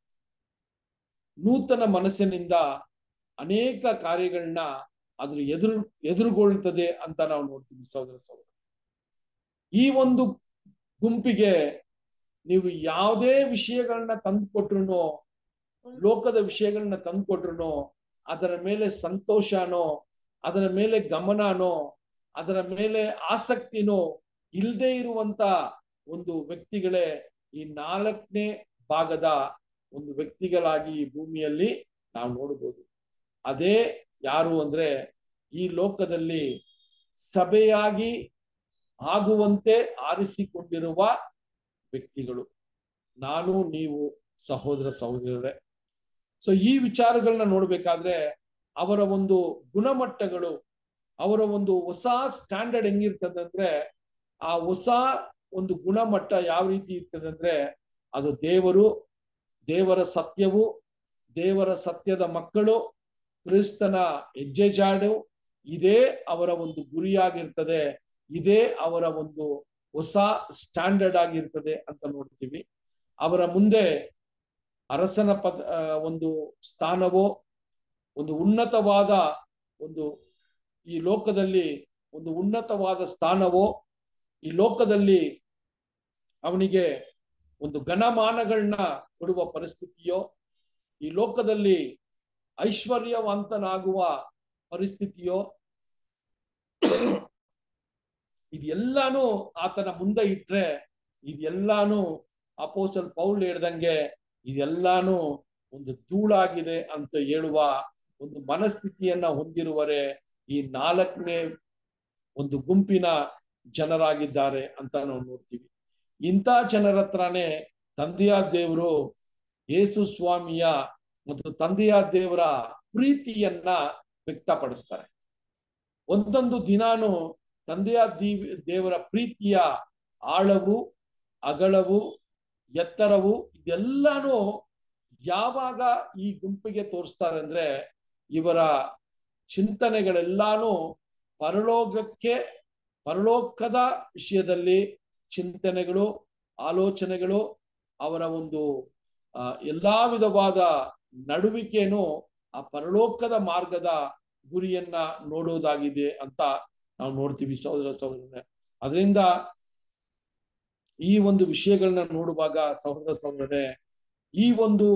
ನೂತನ ಮನಸ್ಸಿನಿಂದ ಅನೇಕ ಕಾರ್ಯಗಳನ್ನ ಅದ್ರ ಎದುರು ಎದುರುಗೊಳ್ತದೆ ಅಂತ ನಾವು ನೋಡ್ತೀವಿ ಸಹೋದರ ಸಹೋದರ ಈ ಒಂದು ಗುಂಪಿಗೆ ನೀವು ಯಾವುದೇ ವಿಷಯಗಳನ್ನ ತಂದುಕೊಟ್ರು ಲೋಕದ ವಿಷಯಗಳನ್ನ ತಂದುಕೊಟ್ರು ಅದರ ಮೇಲೆ ಸಂತೋಷನೋ ಅದರ ಮೇಲೆ ಗಮನನೋ ಅದರ ಮೇಲೆ ಆಸಕ್ತಿನೋ ಇಲ್ಲದೆ ಇರುವಂತ ಒಂದು ವ್ಯಕ್ತಿಗಳೇ ಈ ನಾಲ್ಕನೇ ಭಾಗದ ಒಂದು ವ್ಯಕ್ತಿಗಳಾಗಿ ಈ ಭೂಮಿಯಲ್ಲಿ ನಾವು ನೋಡಬಹುದು ಅದೇ ಯಾರು ಅಂದ್ರೆ ಈ ಲೋಕದಲ್ಲಿ ಸಭೆಯಾಗಿ ಆಗುವಂತೆ ಆರಿಸಿಕೊಂಡಿರುವ ವ್ಯಕ್ತಿಗಳು ನಾನು ನೀವು ಸಹೋದರ ಸಹೋದರರೇ ಸೊ ಈ ವಿಚಾರಗಳನ್ನ ನೋಡ್ಬೇಕಾದ್ರೆ ಅವರ ಒಂದು ಗುಣಮಟ್ಟಗಳು ಅವರ ಒಂದು ಹೊಸ ಸ್ಟ್ಯಾಂಡರ್ಡ್ ಹೆಂಗಿರ್ತದೆ ಅಂದ್ರೆ ಆ ಹೊಸ ಒಂದು ಗುಣಮಟ್ಟ ಯಾವ ರೀತಿ ಇರ್ತದೆ ಅಂದ್ರೆ ಅದು ದೇವರು ದೇವರ ಸತ್ಯವು ದೇವರ ಸತ್ಯದ ಮಕ್ಕಳು ಕ್ರಿಸ್ತನ ಹೆಜ್ಜೆಜಾಡು ಇದೇ ಅವರ ಒಂದು ಗುರಿಯಾಗಿರ್ತದೆ ಇದೇ ಅವರ ಒಂದು ಹೊಸ ಸ್ಟ್ಯಾಂಡರ್ಡ್ ಆಗಿರ್ತದೆ ಅಂತ ನೋಡ್ತೀವಿ ಅವರ ಮುಂದೆ ಅರಸನ ಪದ ಆ, ಒಂದು ಸ್ಥಾನವೋ ಒಂದು ಉನ್ನತವಾದ ಒಂದು ಈ ಲೋಕದಲ್ಲಿ ಒಂದು ಉನ್ನತವಾದ ಸ್ಥಾನವೋ ಈ ಲೋಕದಲ್ಲಿ ಅವನಿಗೆ ಒಂದು ಘನಮಾನಗಳನ್ನ ಕೊಡುವ ಪರಿಸ್ಥಿತಿಯೋ ಈ ಲೋಕದಲ್ಲಿ ಐಶ್ವರ್ಯವಂತನಾಗುವ ಪರಿಸ್ಥಿತಿಯೋ ಇದೆಲ್ಲಾನು ಆತನ ಮುಂದೆ ಇಟ್ರೆ ಇದೆಲ್ಲಾನು ಅಪೋಸಲ್ ಪೌಲ್ ಹೇಳ್ದಂಗೆ ಇದೆಲ್ಲಾನು ಒಂದು ಧೂಳಾಗಿದೆ ಅಂತ ಹೇಳುವ ಒಂದು ಮನಸ್ಥಿತಿಯನ್ನ ಹೊಂದಿರುವರೆ ಈ ನಾಲ್ಕನೇ ಒಂದು ಗುಂಪಿನ ಜನರಾಗಿದ್ದಾರೆ ಅಂತ ನಾವು ನೋಡ್ತೀವಿ ಇಂಥ ಜನರ ಹತ್ರನೇ ತಂದೆಯ ದೇವರು ಯೇಸು ಸ್ವಾಮಿಯ ಮತ್ತು ತಂದೆಯ ದೇವರ ಪ್ರೀತಿಯನ್ನ ವ್ಯಕ್ತಪಡಿಸ್ತಾರೆ ಒಂದೊಂದು ದಿನಾನು ತಂದೆಯ ದೀವ್ ದೇವರ ಪ್ರೀತಿಯ ಆಳವು ಅಗಳವು ಎತ್ತರವು ಇದೆಲ್ಲಾನು ಯಾವಾಗ ಈ ಗುಂಪಿಗೆ ತೋರಿಸ್ತಾರೆ ಅಂದ್ರೆ ಇವರ ಚಿಂತನೆಗಳೆಲ್ಲಾನು ಪರಲೋಕಕ್ಕೆ ಪರಲೋಕದ ವಿಷಯದಲ್ಲಿ ಚಿಂತನೆಗಳು ಆಲೋಚನೆಗಳು ಅವರ ಒಂದು ಆ ಎಲ್ಲಾ ವಿಧವಾದ ನಡುವಿಕೆನು ಆ ಪರಲೋಕದ ಮಾರ್ಗದ ಗುರಿಯನ್ನ ನೋಡೋದಾಗಿದೆ ಅಂತ ನಾವು ನೋಡ್ತೀವಿ ಸಹೋದರ ಸಹೋದರನೇ ಅದರಿಂದ ಈ ಒಂದು ವಿಷಯಗಳನ್ನ ನೋಡುವಾಗ ಸಹೋದರ ಸಹೋದರನೇ ಈ ಒಂದು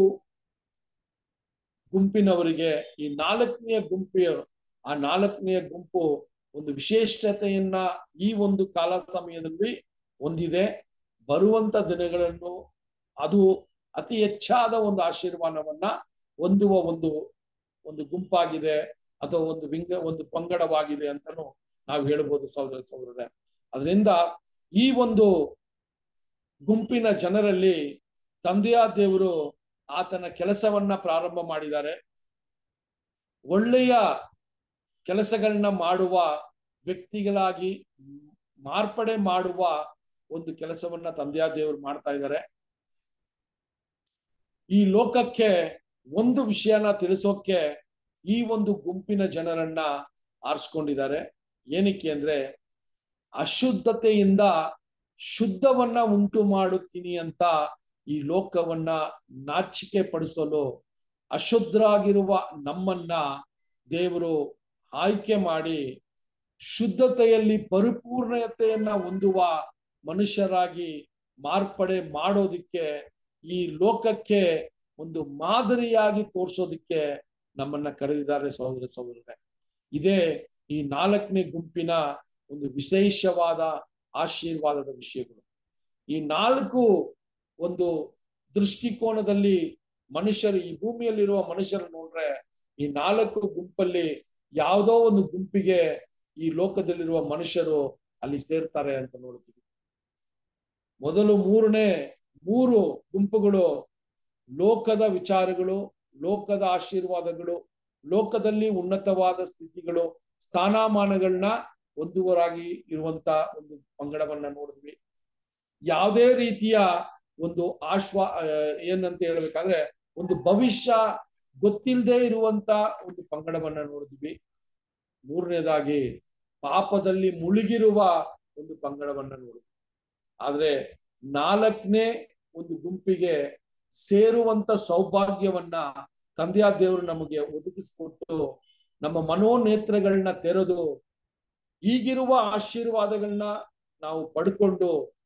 ಗುಂಪಿನವರಿಗೆ ಈ ನಾಲ್ಕನೆಯ ಗುಂಪಿನ ಆ ನಾಲ್ಕನೆಯ ಗುಂಪು ಒಂದು ವಿಶೇಷತೆಯನ್ನ ಈ ಒಂದು ಕಾಲ ಸಮಯದಲ್ಲಿ ಹೊಂದಿದೆ ಬರುವಂತ ದಿನಗಳನ್ನು ಅದು ಅತಿ ಹೆಚ್ಚಾದ ಒಂದು ಆಶೀರ್ವಾದವನ್ನ ಹೊಂದುವ ಒಂದು ಒಂದು ಗುಂಪಾಗಿದೆ ಅಥವಾ ಒಂದು ವಿಂಗ ಒಂದು ಪಂಗಡವಾಗಿದೆ ಅಂತಲೂ ನಾವು ಹೇಳ್ಬೋದು ಸಹೋದರ ಸಹೋದರರೇ ಅದರಿಂದ ಈ ಒಂದು ಗುಂಪಿನ ಜನರಲ್ಲಿ ತಂದೆಯ ದೇವರು ಆತನ ಕೆಲಸವನ್ನ ಪ್ರಾರಂಭ ಮಾಡಿದ್ದಾರೆ ಒಳ್ಳೆಯ ಕೆಲಸಗಳನ್ನ ಮಾಡುವ ವ್ಯಕ್ತಿಗಳಾಗಿ ಮಾರ್ಪಡೆ ಮಾಡುವ ಒಂದು ಕೆಲಸವನ್ನ ತಂದೆಯ ದೇವರು ಮಾಡ್ತಾ ಇದ್ದಾರೆ ಈ ಲೋಕಕ್ಕೆ ಒಂದು ವಿಷಯನ ತಿಳಿಸೋಕೆ ಈ ಒಂದು ಗುಂಪಿನ ಜನರನ್ನ ಆರಿಸ್ಕೊಂಡಿದ್ದಾರೆ ಏನಕ್ಕೆ ಅಂದ್ರೆ ಅಶುದ್ಧತೆಯಿಂದ ಶುದ್ಧವನ್ನ ಉಂಟು ಮಾಡುತ್ತೀನಿ ಅಂತ ಈ ಲೋಕವನ್ನ ನಾಚಿಕೆ ಪಡಿಸಲು ಅಶುದ್ಧರಾಗಿರುವ ನಮ್ಮನ್ನ ದೇವರು ಆಯ್ಕೆ ಮಾಡಿ ಶುದ್ಧತೆಯಲ್ಲಿ ಪರಿಪೂರ್ಣತೆಯನ್ನ ಹೊಂದುವ ಮನುಷ್ಯರಾಗಿ ಮಾರ್ಪಡೆ ಮಾಡೋದಿಕ್ಕೆ ಈ ಲೋಕಕ್ಕೆ ಒಂದು ಮಾದರಿಯಾಗಿ ತೋರಿಸೋದಿಕ್ಕೆ ನಮ್ಮನ್ನ ಕರೆದಿದ್ದಾರೆ ಸಹೋದರ ಸಹೋದರರೇ ಇದೇ ಈ ನಾಲ್ಕನೇ ಗುಂಪಿನ ಒಂದು ವಿಶೇಷವಾದ ಆಶೀರ್ವಾದದ ವಿಷಯಗಳು ಈ ನಾಲ್ಕು ಒಂದು ದೃಷ್ಟಿಕೋನದಲ್ಲಿ ಮನುಷ್ಯರು ಈ ಭೂಮಿಯಲ್ಲಿರುವ ಮನುಷ್ಯರು ನೋಡ್ರೆ ಈ ನಾಲ್ಕು ಗುಂಪಲ್ಲಿ ಯಾವುದೋ ಒಂದು ಗುಂಪಿಗೆ ಈ ಲೋಕದಲ್ಲಿರುವ ಮನುಷ್ಯರು ಅಲ್ಲಿ ಸೇರ್ತಾರೆ ಅಂತ ನೋಡ್ತೀವಿ ಮೊದಲು ಮೂರನೇ ಮೂರು ಗುಂಪುಗಳು ಲೋಕದ ವಿಚಾರಗಳು ಲೋಕದ ಆಶೀರ್ವಾದಗಳು ಲೋಕದಲ್ಲಿ ಉನ್ನತವಾದ ಸ್ಥಿತಿಗಳು ಸ್ಥಾನಮಾನಗಳನ್ನ ಹೊಂದುವರಾಗಿ ಇರುವಂತ ಒಂದು ಪಂಗಡವನ್ನ ನೋಡಿದ್ವಿ ಯಾವುದೇ ರೀತಿಯ ಒಂದು ಆಶ್ವಾ ಏನಂತ ಹೇಳ್ಬೇಕಾದ್ರೆ ಒಂದು ಭವಿಷ್ಯ ಗೊತ್ತಿಲ್ಲದೆ ಇರುವಂತ ಒಂದು ಪಂಗಡವನ್ನ ನೋಡಿದ್ವಿ ಮೂರನೇದಾಗಿ ಪಾಪದಲ್ಲಿ ಮುಳುಗಿರುವ ಒಂದು ಪಂಗಡವನ್ನ ನೋಡಿದ್ವಿ ಆದ್ರೆ ನಾಲ್ಕನೇ ಒಂದು ಗುಂಪಿಗೆ ಸೇರುವಂತ ಸೌಭಾಗ್ಯವನ್ನ ತಂದೆಯ ದೇವರು ನಮಗೆ ಒದಗಿಸ್ಕೊಟ್ಟು ನಮ್ಮ ಮನೋನೇತ್ರಗಳನ್ನ ತೆರೆದು ಈಗಿರುವ ಆಶೀರ್ವಾದಗಳನ್ನ ನಾವು ಪಡ್ಕೊಂಡು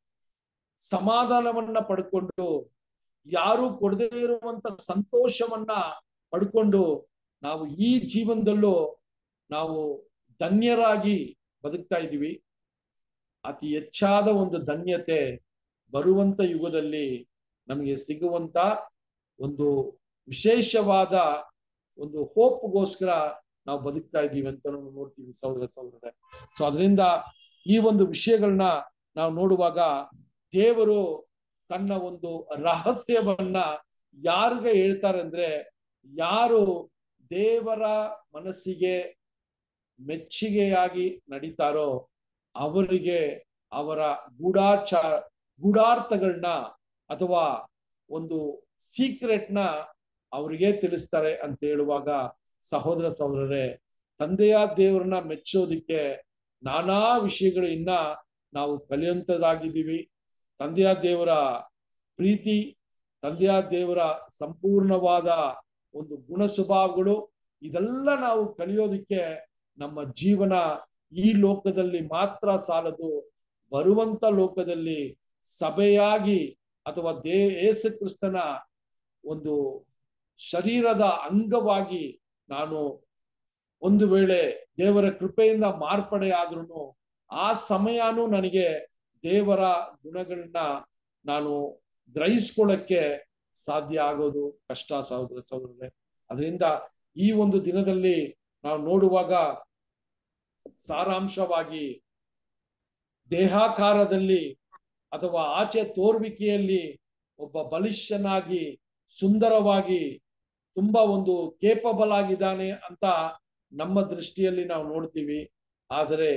ಸಮಾಧಾನವನ್ನ ಪಡ್ಕೊಂಡು ಯಾರು ಕೊಡದೇ ಇರುವಂತ ಸಂತೋಷವನ್ನ ಪಡ್ಕೊಂಡು ನಾವು ಈ ಜೀವನದಲ್ಲೂ ನಾವು ಧನ್ಯರಾಗಿ ಬದುಕ್ತಾ ಇದ್ದೀವಿ ಅತಿ ಹೆಚ್ಚಾದ ಒಂದು ಧನ್ಯತೆ ಬರುವಂತ ಯುಗದಲ್ಲಿ ನಮಗೆ ಸಿಗುವಂತ ಒಂದು ವಿಶೇಷವಾದ ಒಂದು ಹೋಪ್ಗೋಸ್ಕರ ನಾವು ಬದುಕ್ತಾ ಇದ್ದೀವಿ ಅಂತ ನಾವು ನೋಡ್ತೀವಿ ಸಹೋದರ ಸಹೋದರರೇ ಸೊ ಅದರಿಂದ ಈ ಒಂದು ವಿಷಯಗಳನ್ನ ನಾವು ನೋಡುವಾಗ ದೇವರು ತನ್ನ ಒಂದು ರಹಸ್ಯವನ್ನ ಯಾರಿಗೆ ಹೇಳ್ತಾರೆ ಅಂದ್ರೆ ಯಾರು ದೇವರ ಮನಸ್ಸಿಗೆ ಮೆಚ್ಚುಗೆಯಾಗಿ ನಡೀತಾರೋ ಅವರಿಗೆ ಅವರ ಗೂಢಾಚ ಗೂಢಾರ್ಥಗಳನ್ನ ಅಥವಾ ಒಂದು ಸೀಕ್ರೆಟ್ನ ಅವರಿಗೆ ತಿಳಿಸ್ತಾರೆ ಅಂತ ಹೇಳುವಾಗ ಸಹೋದರ ಸಹೋದರರೇ ತಂದೆಯ ದೇವರನ್ನ ಮೆಚ್ಚೋದಿಕ್ಕೆ ನಾನಾ ವಿಷಯಗಳು ಇನ್ನ ನಾವು ಕಲಿಯುವಂತದಾಗಿದ್ದೀವಿ ತಂದೆಯ ದೇವರ ಪ್ರೀತಿ ತಂದೆಯ ದೇವರ ಸಂಪೂರ್ಣವಾದ ಒಂದು ಗುಣ ಸ್ವಭಾವಗಳು ಇದೆಲ್ಲ ನಾವು ಕಲಿಯೋದಿಕ್ಕೆ ನಮ್ಮ ಜೀವನ ಈ ಲೋಕದಲ್ಲಿ ಮಾತ್ರ ಸಾಲದು ಬರುವಂತ ಲೋಕದಲ್ಲಿ ಸಭೆಯಾಗಿ ಅಥವಾ ದೇ ಏಸು ಕ್ರಿಸ್ತನ ಒಂದು ಶರೀರದ ಅಂಗವಾಗಿ ನಾನು ಒಂದು ವೇಳೆ ದೇವರ ಕೃಪೆಯಿಂದ ಮಾರ್ಪಡೆ ಆದ್ರೂ ಆ ಸಮಯನೂ ನನಗೆ ದೇವರ ಗುಣಗಳನ್ನ ನಾನು ಗ್ರಹಿಸ್ಕೊಳ್ಳಕ್ಕೆ ಸಾಧ್ಯ ಆಗೋದು ಕಷ್ಟ ಸಹೋದರ ಸಹೋದರರೇ ಅದರಿಂದ ಈ ಒಂದು ದಿನದಲ್ಲಿ ನಾವು ನೋಡುವಾಗ ಸಾರಾಂಶವಾಗಿ ದೇಹಾಕಾರದಲ್ಲಿ ಅಥವಾ ಆಚೆ ತೋರ್ವಿಕೆಯಲ್ಲಿ ಒಬ್ಬ ಬಲಿಷ್ಠನಾಗಿ ಸುಂದರವಾಗಿ ತುಂಬಾ ಒಂದು ಕೇಪಬಲ್ ಆಗಿದ್ದಾನೆ ಅಂತ ನಮ್ಮ ದೃಷ್ಟಿಯಲ್ಲಿ ನಾವು ನೋಡ್ತೀವಿ ಆದರೆ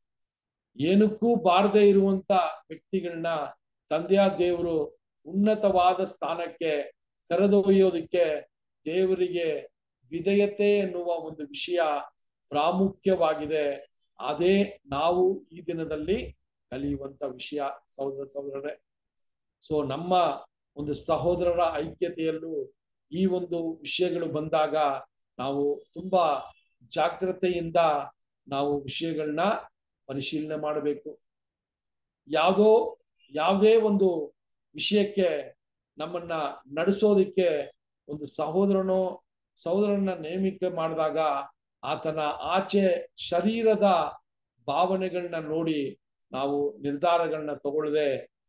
ಏನಕ್ಕೂ ಬಾರದೇ ಇರುವಂತ ವ್ಯಕ್ತಿಗಳನ್ನ ತಂದೆಯ ದೇವರು ಉನ್ನತವಾದ ಸ್ಥಾನಕ್ಕೆ ಕರೆದೊಯ್ಯೋದಕ್ಕೆ ದೇವರಿಗೆ ವಿಧೇಯತೆ ಎನ್ನುವ ಒಂದು ವಿಷಯ ಪ್ರಾಮುಖ್ಯವಾಗಿದೆ ಅದೇ ನಾವು ಈ ದಿನದಲ್ಲಿ ಕಲಿಯುವಂತ ವಿಷಯ ಸಹೋದರ ಸಹೋದರರೇ ಸೊ ನಮ್ಮ ಒಂದು ಸಹೋದರರ ಐಕ್ಯತೆಯಲ್ಲೂ ಈ ಒಂದು ವಿಷಯಗಳು ಬಂದಾಗ ನಾವು ತುಂಬಾ ಜಾಗ್ರತೆಯಿಂದ ನಾವು ವಿಷಯಗಳನ್ನ ಪರಿಶೀಲನೆ ಮಾಡಬೇಕು ಯಾವುದೋ ಯಾವುದೇ ಒಂದು ವಿಷಯಕ್ಕೆ ನಮ್ಮನ್ನ ನಡೆಸೋದಿಕ್ಕೆ ಒಂದು ಸಹೋದರನೋ ಸಹೋದರನ ನೇಮಿಕೆ ಮಾಡಿದಾಗ ಆತನ ಆಚೆ ಶರೀರದ ಭಾವನೆಗಳನ್ನ ನೋಡಿ ನಾವು ನಿರ್ಧಾರಗಳನ್ನ ತಗೊಳ್ಳದೆ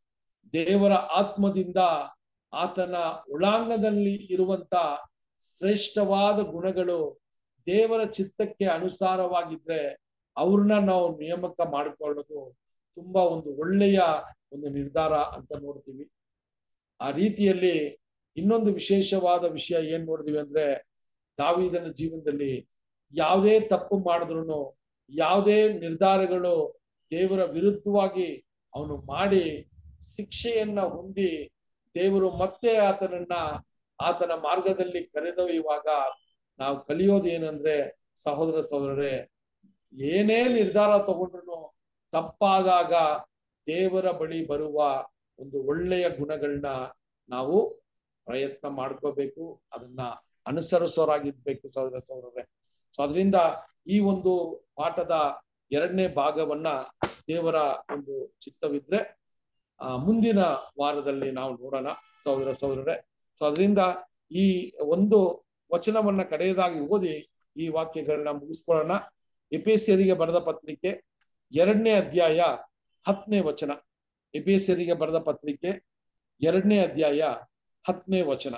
ದೇವರ ಆತ್ಮದಿಂದ ಆತನ ಒಳಾಂಗದಲ್ಲಿ ಇರುವಂತ ಶ್ರೇಷ್ಠವಾದ ಗುಣಗಳು ದೇವರ ಚಿತ್ತಕ್ಕೆ ಅನುಸಾರವಾಗಿದ್ರೆ ಅವ್ರನ್ನ ನಾವು ನೇಮಕ ಮಾಡಿಕೊಳ್ಳೋದು ತುಂಬಾ ಒಂದು ಒಳ್ಳೆಯ ಒಂದು ನಿರ್ಧಾರ ಅಂತ ನೋಡ್ತೀವಿ ಆ ರೀತಿಯಲ್ಲಿ ಇನ್ನೊಂದು ವಿಶೇಷವಾದ ವಿಷಯ ಏನ್ ನೋಡಿದ್ವಿ ಅಂದ್ರೆ ದಾವಿದನ ಜೀವನದಲ್ಲಿ ಯಾವುದೇ ತಪ್ಪು ಮಾಡಿದ್ರು ಯಾವುದೇ ನಿರ್ಧಾರಗಳು ದೇವರ ವಿರುದ್ಧವಾಗಿ ಅವನು ಮಾಡಿ ಶಿಕ್ಷೆಯನ್ನ ಹೊಂದಿ ದೇವರು ಮತ್ತೆ ಆತನನ್ನ ಆತನ ಮಾರ್ಗದಲ್ಲಿ ಕರೆದೊಯ್ಯುವಾಗ ನಾವು ಕಲಿಯೋದು ಏನಂದ್ರೆ ಸಹೋದರ ಸಹೋದರರೇ ಏನೇ ನಿರ್ಧಾರ ತಗೊಂಡ್ರು ತಪ್ಪಾದಾಗ ದೇವರ ಬಳಿ ಬರುವ ಒಂದು ಒಳ್ಳೆಯ ಗುಣಗಳನ್ನ ನಾವು ಪ್ರಯತ್ನ ಮಾಡ್ಕೋಬೇಕು ಅದನ್ನ ಅನುಸರಿಸೋರಾಗಿರ್ಬೇಕು ಸಹೋದರ ಸಹೋದರರೇ ಸೊ ಅದರಿಂದ ಈ ಒಂದು ಪಾಠದ ಎರಡನೇ ಭಾಗವನ್ನ ದೇವರ ಒಂದು ಚಿತ್ತವಿದ್ರೆ ಆ ಮುಂದಿನ ವಾರದಲ್ಲಿ ನಾವು ನೋಡೋಣ ಸಹೋದರ ಸಹೋದರರೇ ಸೊ ಅದರಿಂದ ಈ ಒಂದು ವಚನವನ್ನ ಕಡೆಯದಾಗಿ ಓದಿ ಈ ವಾಕ್ಯಗಳನ್ನ ಮುಗಿಸ್ಕೊಳ್ಳೋಣ ಎಪಿಎಸ್ಸಿಯರಿಗೆ ಬರೆದ ಪತ್ರಿಕೆ ಎರಡನೇ ಅಧ್ಯಾಯ ಹತ್ತನೇ ವಚನ ಎಪಿಎಸ್ಸಿಯರಿಗೆ ಬರೆದ ಪತ್ರಿಕೆ ಎರಡನೇ ಅಧ್ಯಾಯ ಹತ್ತನೇ ವಚನ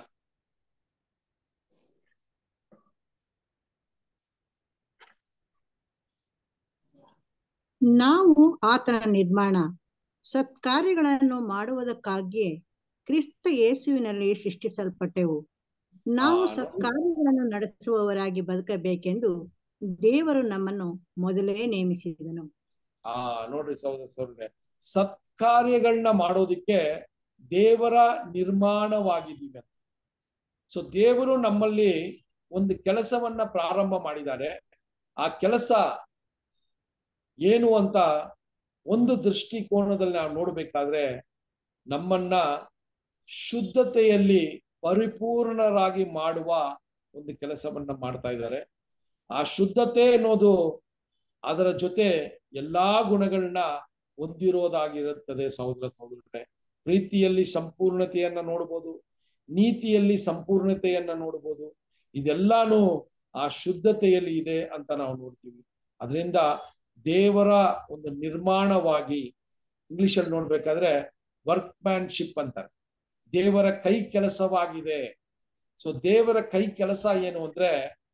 ನಾವು ಆತನ ನಿರ್ಮಾಣ ಸತ್ಕಾರ್ಯಗಳನ್ನು ಮಾಡುವುದಕ್ಕಾಗಿಯೇ ಕ್ರಿಸ್ತ ಯೇಸುವಿನಲ್ಲಿ ಸೃಷ್ಟಿಸಲ್ಪಟ್ಟೆವು ನಾವು ಆ, ಸತ್ಕಾರ್ಯಗಳನ್ನು ನಡೆಸುವವರಾಗಿ ಬದುಕಬೇಕೆಂದು ದೇವರು ನಮ್ಮನ್ನು ಮೊದಲೇ ನೇಮಿಸಿದನು ಆ ನೋಡ್ರಿ ಸಹೋದರ ಸಹೋದರರೇ ಸತ್ಕಾರ್ಯಗಳನ್ನ ಮಾಡೋದಿಕ್ಕೆ ದೇವರ ನಿರ್ಮಾಣವಾಗಿದ್ದೀವಿ ಅಂತ ಸೊ ದೇವರು ನಮ್ಮಲ್ಲಿ ಒಂದು ಕೆಲಸವನ್ನ ಪ್ರಾರಂಭ ಮಾಡಿದ್ದಾರೆ ಆ ಕೆಲಸ ಏನು ಅಂತ ಒಂದು ದೃಷ್ಟಿಕೋನದಲ್ಲಿ ನಾವು ನೋಡ್ಬೇಕಾದ್ರೆ ನಮ್ಮನ್ನ ಶುದ್ಧತೆಯಲ್ಲಿ ಪರಿಪೂರ್ಣರಾಗಿ ಮಾಡುವ ಒಂದು ಕೆಲಸವನ್ನ ಮಾಡ್ತಾ ಇದ್ದಾರೆ ಆ ಶುದ್ಧತೆ ಅನ್ನೋದು ಅದರ ಜೊತೆ ಎಲ್ಲಾ ಗುಣಗಳನ್ನ ಹೊಂದಿರೋದಾಗಿರುತ್ತದೆ ಸಹೋದರ ಸಹೋದರರೇ ಪ್ರೀತಿಯಲ್ಲಿ ಸಂಪೂರ್ಣತೆಯನ್ನ ನೋಡ್ಬೋದು ನೀತಿಯಲ್ಲಿ ಸಂಪೂರ್ಣತೆಯನ್ನ ನೋಡ್ಬೋದು ಇದೆಲ್ಲಾನು ಆ ಶುದ್ಧತೆಯಲ್ಲಿ ಇದೆ ಅಂತ ನಾವು ನೋಡ್ತೀವಿ ಅದರಿಂದ ದೇವರ ಒಂದು ನಿರ್ಮಾಣವಾಗಿ ಇಂಗ್ಲಿಷ್ ಅಲ್ಲಿ ನೋಡ್ಬೇಕಾದ್ರೆ ವರ್ಕ್ ಮ್ಯಾನ್ಶಿಪ್ ಅಂತಾರೆ ದೇವರ ಕೈ ಕೆಲಸವಾಗಿದೆ ಸೊ ದೇವರ ಕೈ ಕೆಲಸ ಏನು ಅಂದ್ರೆ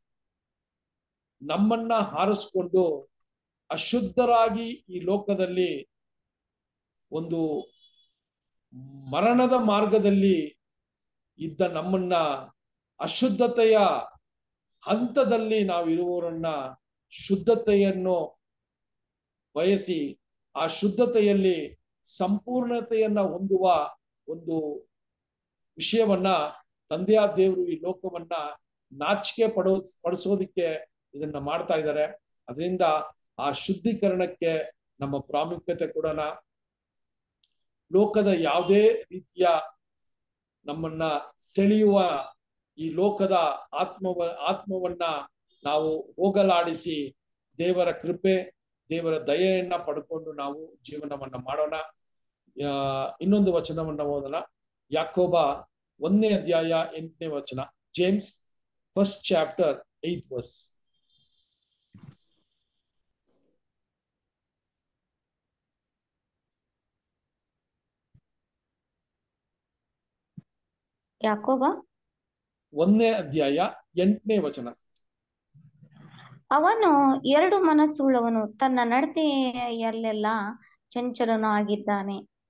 ನಮ್ಮನ್ನ ಹಾರಿಸ್ಕೊಂಡು ಅಶುದ್ಧರಾಗಿ ಈ ಲೋಕದಲ್ಲಿ ಒಂದು ಮರಣದ ಮಾರ್ಗದಲ್ಲಿ ಇದ್ದ ನಮ್ಮನ್ನ ಅಶುದ್ಧತೆಯ ಹಂತದಲ್ಲಿ ನಾವು ಇರುವವರನ್ನ ಶುದ್ಧತೆಯನ್ನು ಬಯಸಿ ಆ ಶುದ್ಧತೆಯಲ್ಲಿ ಸಂಪೂರ್ಣತೆಯನ್ನ ಹೊಂದುವ ಒಂದು ವಿಷಯವನ್ನ ತಂದೆಯ ದೇವರು ಈ ಲೋಕವನ್ನ ನಾಚಿಕೆ ಪಡೋ ಪಡಿಸೋದಿಕ್ಕೆ ಇದನ್ನ ಮಾಡ್ತಾ ಇದ್ದಾರೆ ಅದರಿಂದ ಆ ಶುದ್ಧೀಕರಣಕ್ಕೆ ನಮ್ಮ ಪ್ರಾಮುಖ್ಯತೆ ಕೊಡೋಣ ಲೋಕದ ಯಾವುದೇ ರೀತಿಯ ನಮ್ಮನ್ನ ಸೆಳೆಯುವ ಈ ಲೋಕದ ಆತ್ಮವ ಆತ್ಮವನ್ನ ನಾವು ಹೋಗಲಾಡಿಸಿ ದೇವರ ಕೃಪೆ ದೇವರ ದಯೆಯನ್ನ ಪಡ್ಕೊಂಡು ನಾವು ಜೀವನವನ್ನ ಮಾಡೋಣ ಆ, ಇನ್ನೊಂದು ವಚನವನ್ನ ಓದೋಣ ಯಾಕೋಬ ಒಂದನೇ ಅಧ್ಯಾಯ ಎಂಟನೇ ವಚನ James first chapter eighth verse ಯಾಕೋಬ ಒಂದನೇ ಅಧ್ಯಾಯ ಎಂಟನೇ ವಚನ ಅವನು ಎರಡು ಮನಸ್ಸುಳ್ಳವನು ತನ್ನ ನಡತೆಯಲ್ಲೆಲ್ಲ ಚಂಚಲನು ಆಗಿದ್ದಾನೆ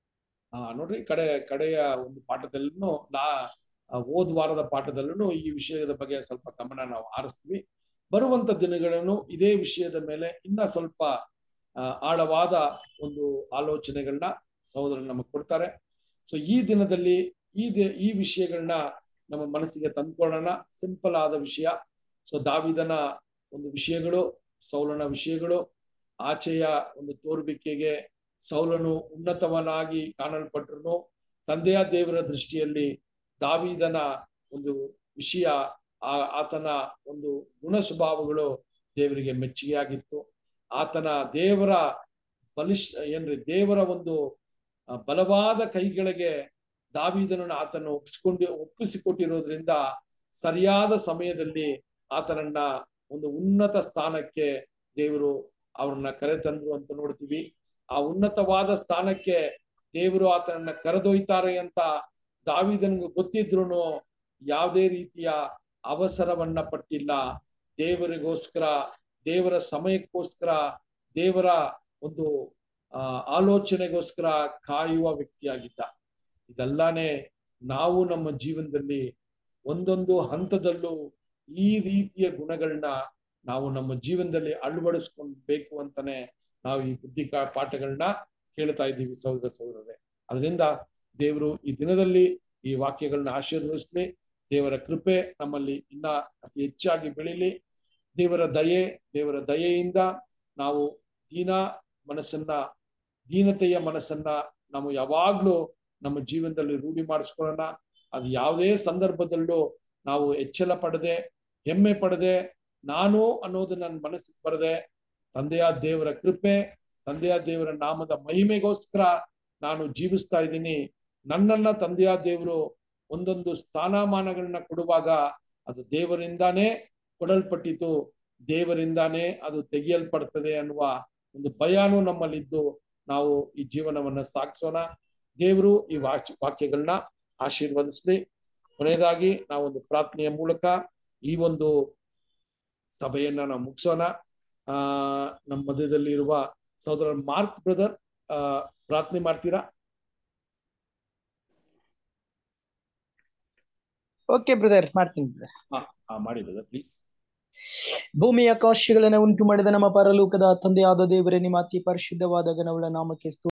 ಆ, ನೋಡ್ರಿ ಕಡೆ ಕಡೆಯ ಒಂದು ಪಾಠದಲ್ಲೂ ನಾ ಆ, ಹೋದ್ ವಾರದ ಪಾಠದಲ್ಲೂ ಈ ವಿಷಯದ ಬಗ್ಗೆ ಸ್ವಲ್ಪ ಗಮನ ನಾವು ಆರಿಸ್ತೀವಿ ಬರುವಂತ ದಿನಗಳನ್ನು ಇದೇ ವಿಷಯದ ಮೇಲೆ ಇನ್ನ ಸ್ವಲ್ಪ ಆ, ಆಳವಾದ ಒಂದು ಆಲೋಚನೆಗಳನ್ನ ಸಹೋದರರು ನಮಗೆ ಕೊಡ್ತಾರೆ ಸೊ ಈ ದಿನದಲ್ಲಿ ಈ ದಿ- ಈ ವಿಷಯಗಳನ್ನ ನಮ್ಮ ಮನಸ್ಸಿಗೆ ತಂದ್ಕೊಳ್ಳೋಣ ಸಿಂಪಲ್ ಆದ ವಿಷಯ ಸೊ ದಾವಿದನ ಒಂದು ವಿಷಯಗಳು ಸೌಲನ ವಿಷಯಗಳು ಆಚೆಯ ಒಂದು ತೋರ್ಬಿಕೆಗೆ ಸೌಲನು ಉನ್ನತವನಾಗಿ ಕಾಣಲ್ಪಟ್ರು ತಂದೆಯ ದೇವರ ದೃಷ್ಟಿಯಲ್ಲಿ ದಾವಿದನ ಒಂದು ವಿಷಯ ಆ ಆತನ ಒಂದು ಗುಣ ಸ್ವಭಾವಗಳು ದೇವರಿಗೆ ಮೆಚ್ಚುಗೆಯಾಗಿತ್ತು ಆತನ ದೇವರ ಬಲಿಷ್ ಏನ್ರಿ ದೇವರ ಒಂದು ಆ, ಬಲವಾದ ಕೈಗಳಿಗೆ ದಾವಿದನನ್ನು ಆತನು ಒಪ್ಪಿಸಿಕೊಂಡು ಒಪ್ಪಿಸಿಕೊಟ್ಟಿರೋದ್ರಿಂದ ಸರಿಯಾದ ಸಮಯದಲ್ಲಿ ಆತನನ್ನ ಒಂದು ಉನ್ನತ ಸ್ಥಾನಕ್ಕೆ ದೇವರು ಅವ್ರನ್ನ ಕರೆತಂದ್ರು ಅಂತ ನೋಡ್ತೀವಿ ಆ ಉನ್ನತವಾದ ಸ್ಥಾನಕ್ಕೆ ದೇವರು ಆತನನ್ನ ಕರೆದೊಯ್ತಾರೆ ಅಂತ ದಾವಿದನಿಗೆ ಗೊತ್ತಿದ್ರು ಯಾವುದೇ ರೀತಿಯ ಅವಸರವನ್ನ ಪಟ್ಟಿಲ್ಲ ದೇವರಿಗೋಸ್ಕರ ದೇವರ ಸಮಯಕ್ಕೋಸ್ಕರ ದೇವರ ಒಂದು ಆ ಆಲೋಚನೆಗೋಸ್ಕರ ಕಾಯುವ ವ್ಯಕ್ತಿಯಾಗಿದ್ದ ಇದೆಲ್ಲಾನೇ ನಾವು ನಮ್ಮ ಜೀವನದಲ್ಲಿ ಒಂದೊಂದು ಹಂತದಲ್ಲೂ ಈ ರೀತಿಯ ಗುಣಗಳನ್ನ ನಾವು ನಮ್ಮ ಜೀವನದಲ್ಲಿ ಅಳವಡಿಸ್ಕೊಳ್ಬೇಕು ಅಂತಾನೆ ನಾವು ಈ ಬುದ್ಧಿ ಕಾ- ಪಾಠಗಳನ್ನ ಕೇಳ್ತಾ ಇದ್ದೀವಿ ಸಹೋದರ ಸಹೋದರರೇ ಅದರಿಂದ ದೇವರು ಈ ದಿನದಲ್ಲಿ ಈ ವಾಕ್ಯಗಳನ್ನ ಆಶೀರ್ವದಿಸ್ಲಿ ದೇವರ ಕೃಪೆ ನಮ್ಮಲ್ಲಿ ಇನ್ನ ಅತಿ ಹೆಚ್ಚಾಗಿ ಬೆಳೀಲಿ ದೇವರ ದಯೆ ದೇವರ ದಯೆಯಿಂದ ನಾವು ದೀನ ಮನಸ್ಸನ್ನ ದೀನತೆಯ ಮನಸ್ಸನ್ನ ನಾವು ಯಾವಾಗ್ಲೂ ನಮ್ಮ ಜೀವನದಲ್ಲಿ ರೂಢಿ ಮಾಡಿಸ್ಕೊಳ್ಳೋಣ ಅದು ಯಾವುದೇ ಸಂದರ್ಭದಲ್ಲೂ ನಾವು ಎಚ್ಚರ ಪಡದೆ ಹೆಮ್ಮೆ ಪಡದೆ ನಾನು ಅನ್ನೋದು ನನ್ನ ಮನಸ್ಸಿಗೆ ಬರದೆ ತಂದೆಯ ದೇವರ ಕೃಪೆ ತಂದೆಯ ದೇವರ ನಾಮದ ಮಹಿಮೆಗೋಸ್ಕರ ನಾನು ಜೀವಿಸ್ತಾ ಇದ್ದೀನಿ ನನ್ನನ್ನ ತಂದೆಯ ದೇವರು ಒಂದೊಂದು ಸ್ಥಾನಮಾನಗಳನ್ನ ಕೊಡುವಾಗ ಅದು ದೇವರಿಂದಾನೇ ಕೊಡಲ್ಪಟ್ಟಿತು ದೇವರಿಂದಾನೇ ಅದು ತೆಗೆಯಲ್ಪಡ್ತದೆ ಅನ್ನುವ ಒಂದು ಭಯಾನು ನಮ್ಮಲ್ಲಿದ್ದು ನಾವು ಈ ಜೀವನವನ್ನ ಸಾಗಿಸೋಣ ದೇವರು ಈ ವಾಚ್ ವಾಕ್ಯಗಳನ್ನ ಆಶೀರ್ವದಿಸ್ಲಿ ಕೊನೆಯದಾಗಿ ನಾವೊಂದು ಪ್ರಾರ್ಥನೆಯ ಮೂಲಕ ಈ ಒಂದು ಸಭೆಯನ್ನ ನಾವು ಮುಗಿಸೋಣ ಆ ನಮ್ಮ ಮಧ್ಯದಲ್ಲಿ ಇರುವ ಸಹೋದರ ಮಾರ್ಕ್ ಬ್ರದರ್ ಆ ಪ್ರಾರ್ಥನೆ ಮಾಡ್ತೀರಾ ಓಕೆ ಬ್ರದರ್ ಮಾಡ್ತೀನಿ ಬ್ರದರ್ ಆ ಮಾಡಿ ಬ್ರದರ್ ಪ್ಲೀಸ್ ಭೂಮಿ ಆಕಾಶಗಳನ್ನ ಉಂಟು ಮಾಡಿದ ನಮ್ಮ ಪರಲೋಕದ ತಂದೆಯಾದ ದೇವರೇ ನಿಮ್ಮ ಅತಿ ಪರಿಶುದ್ಧವಾದ ಗಣವುಳ್ಳ ನಾಮಕ್ಕೆ ಸ್ತೋತ್ರ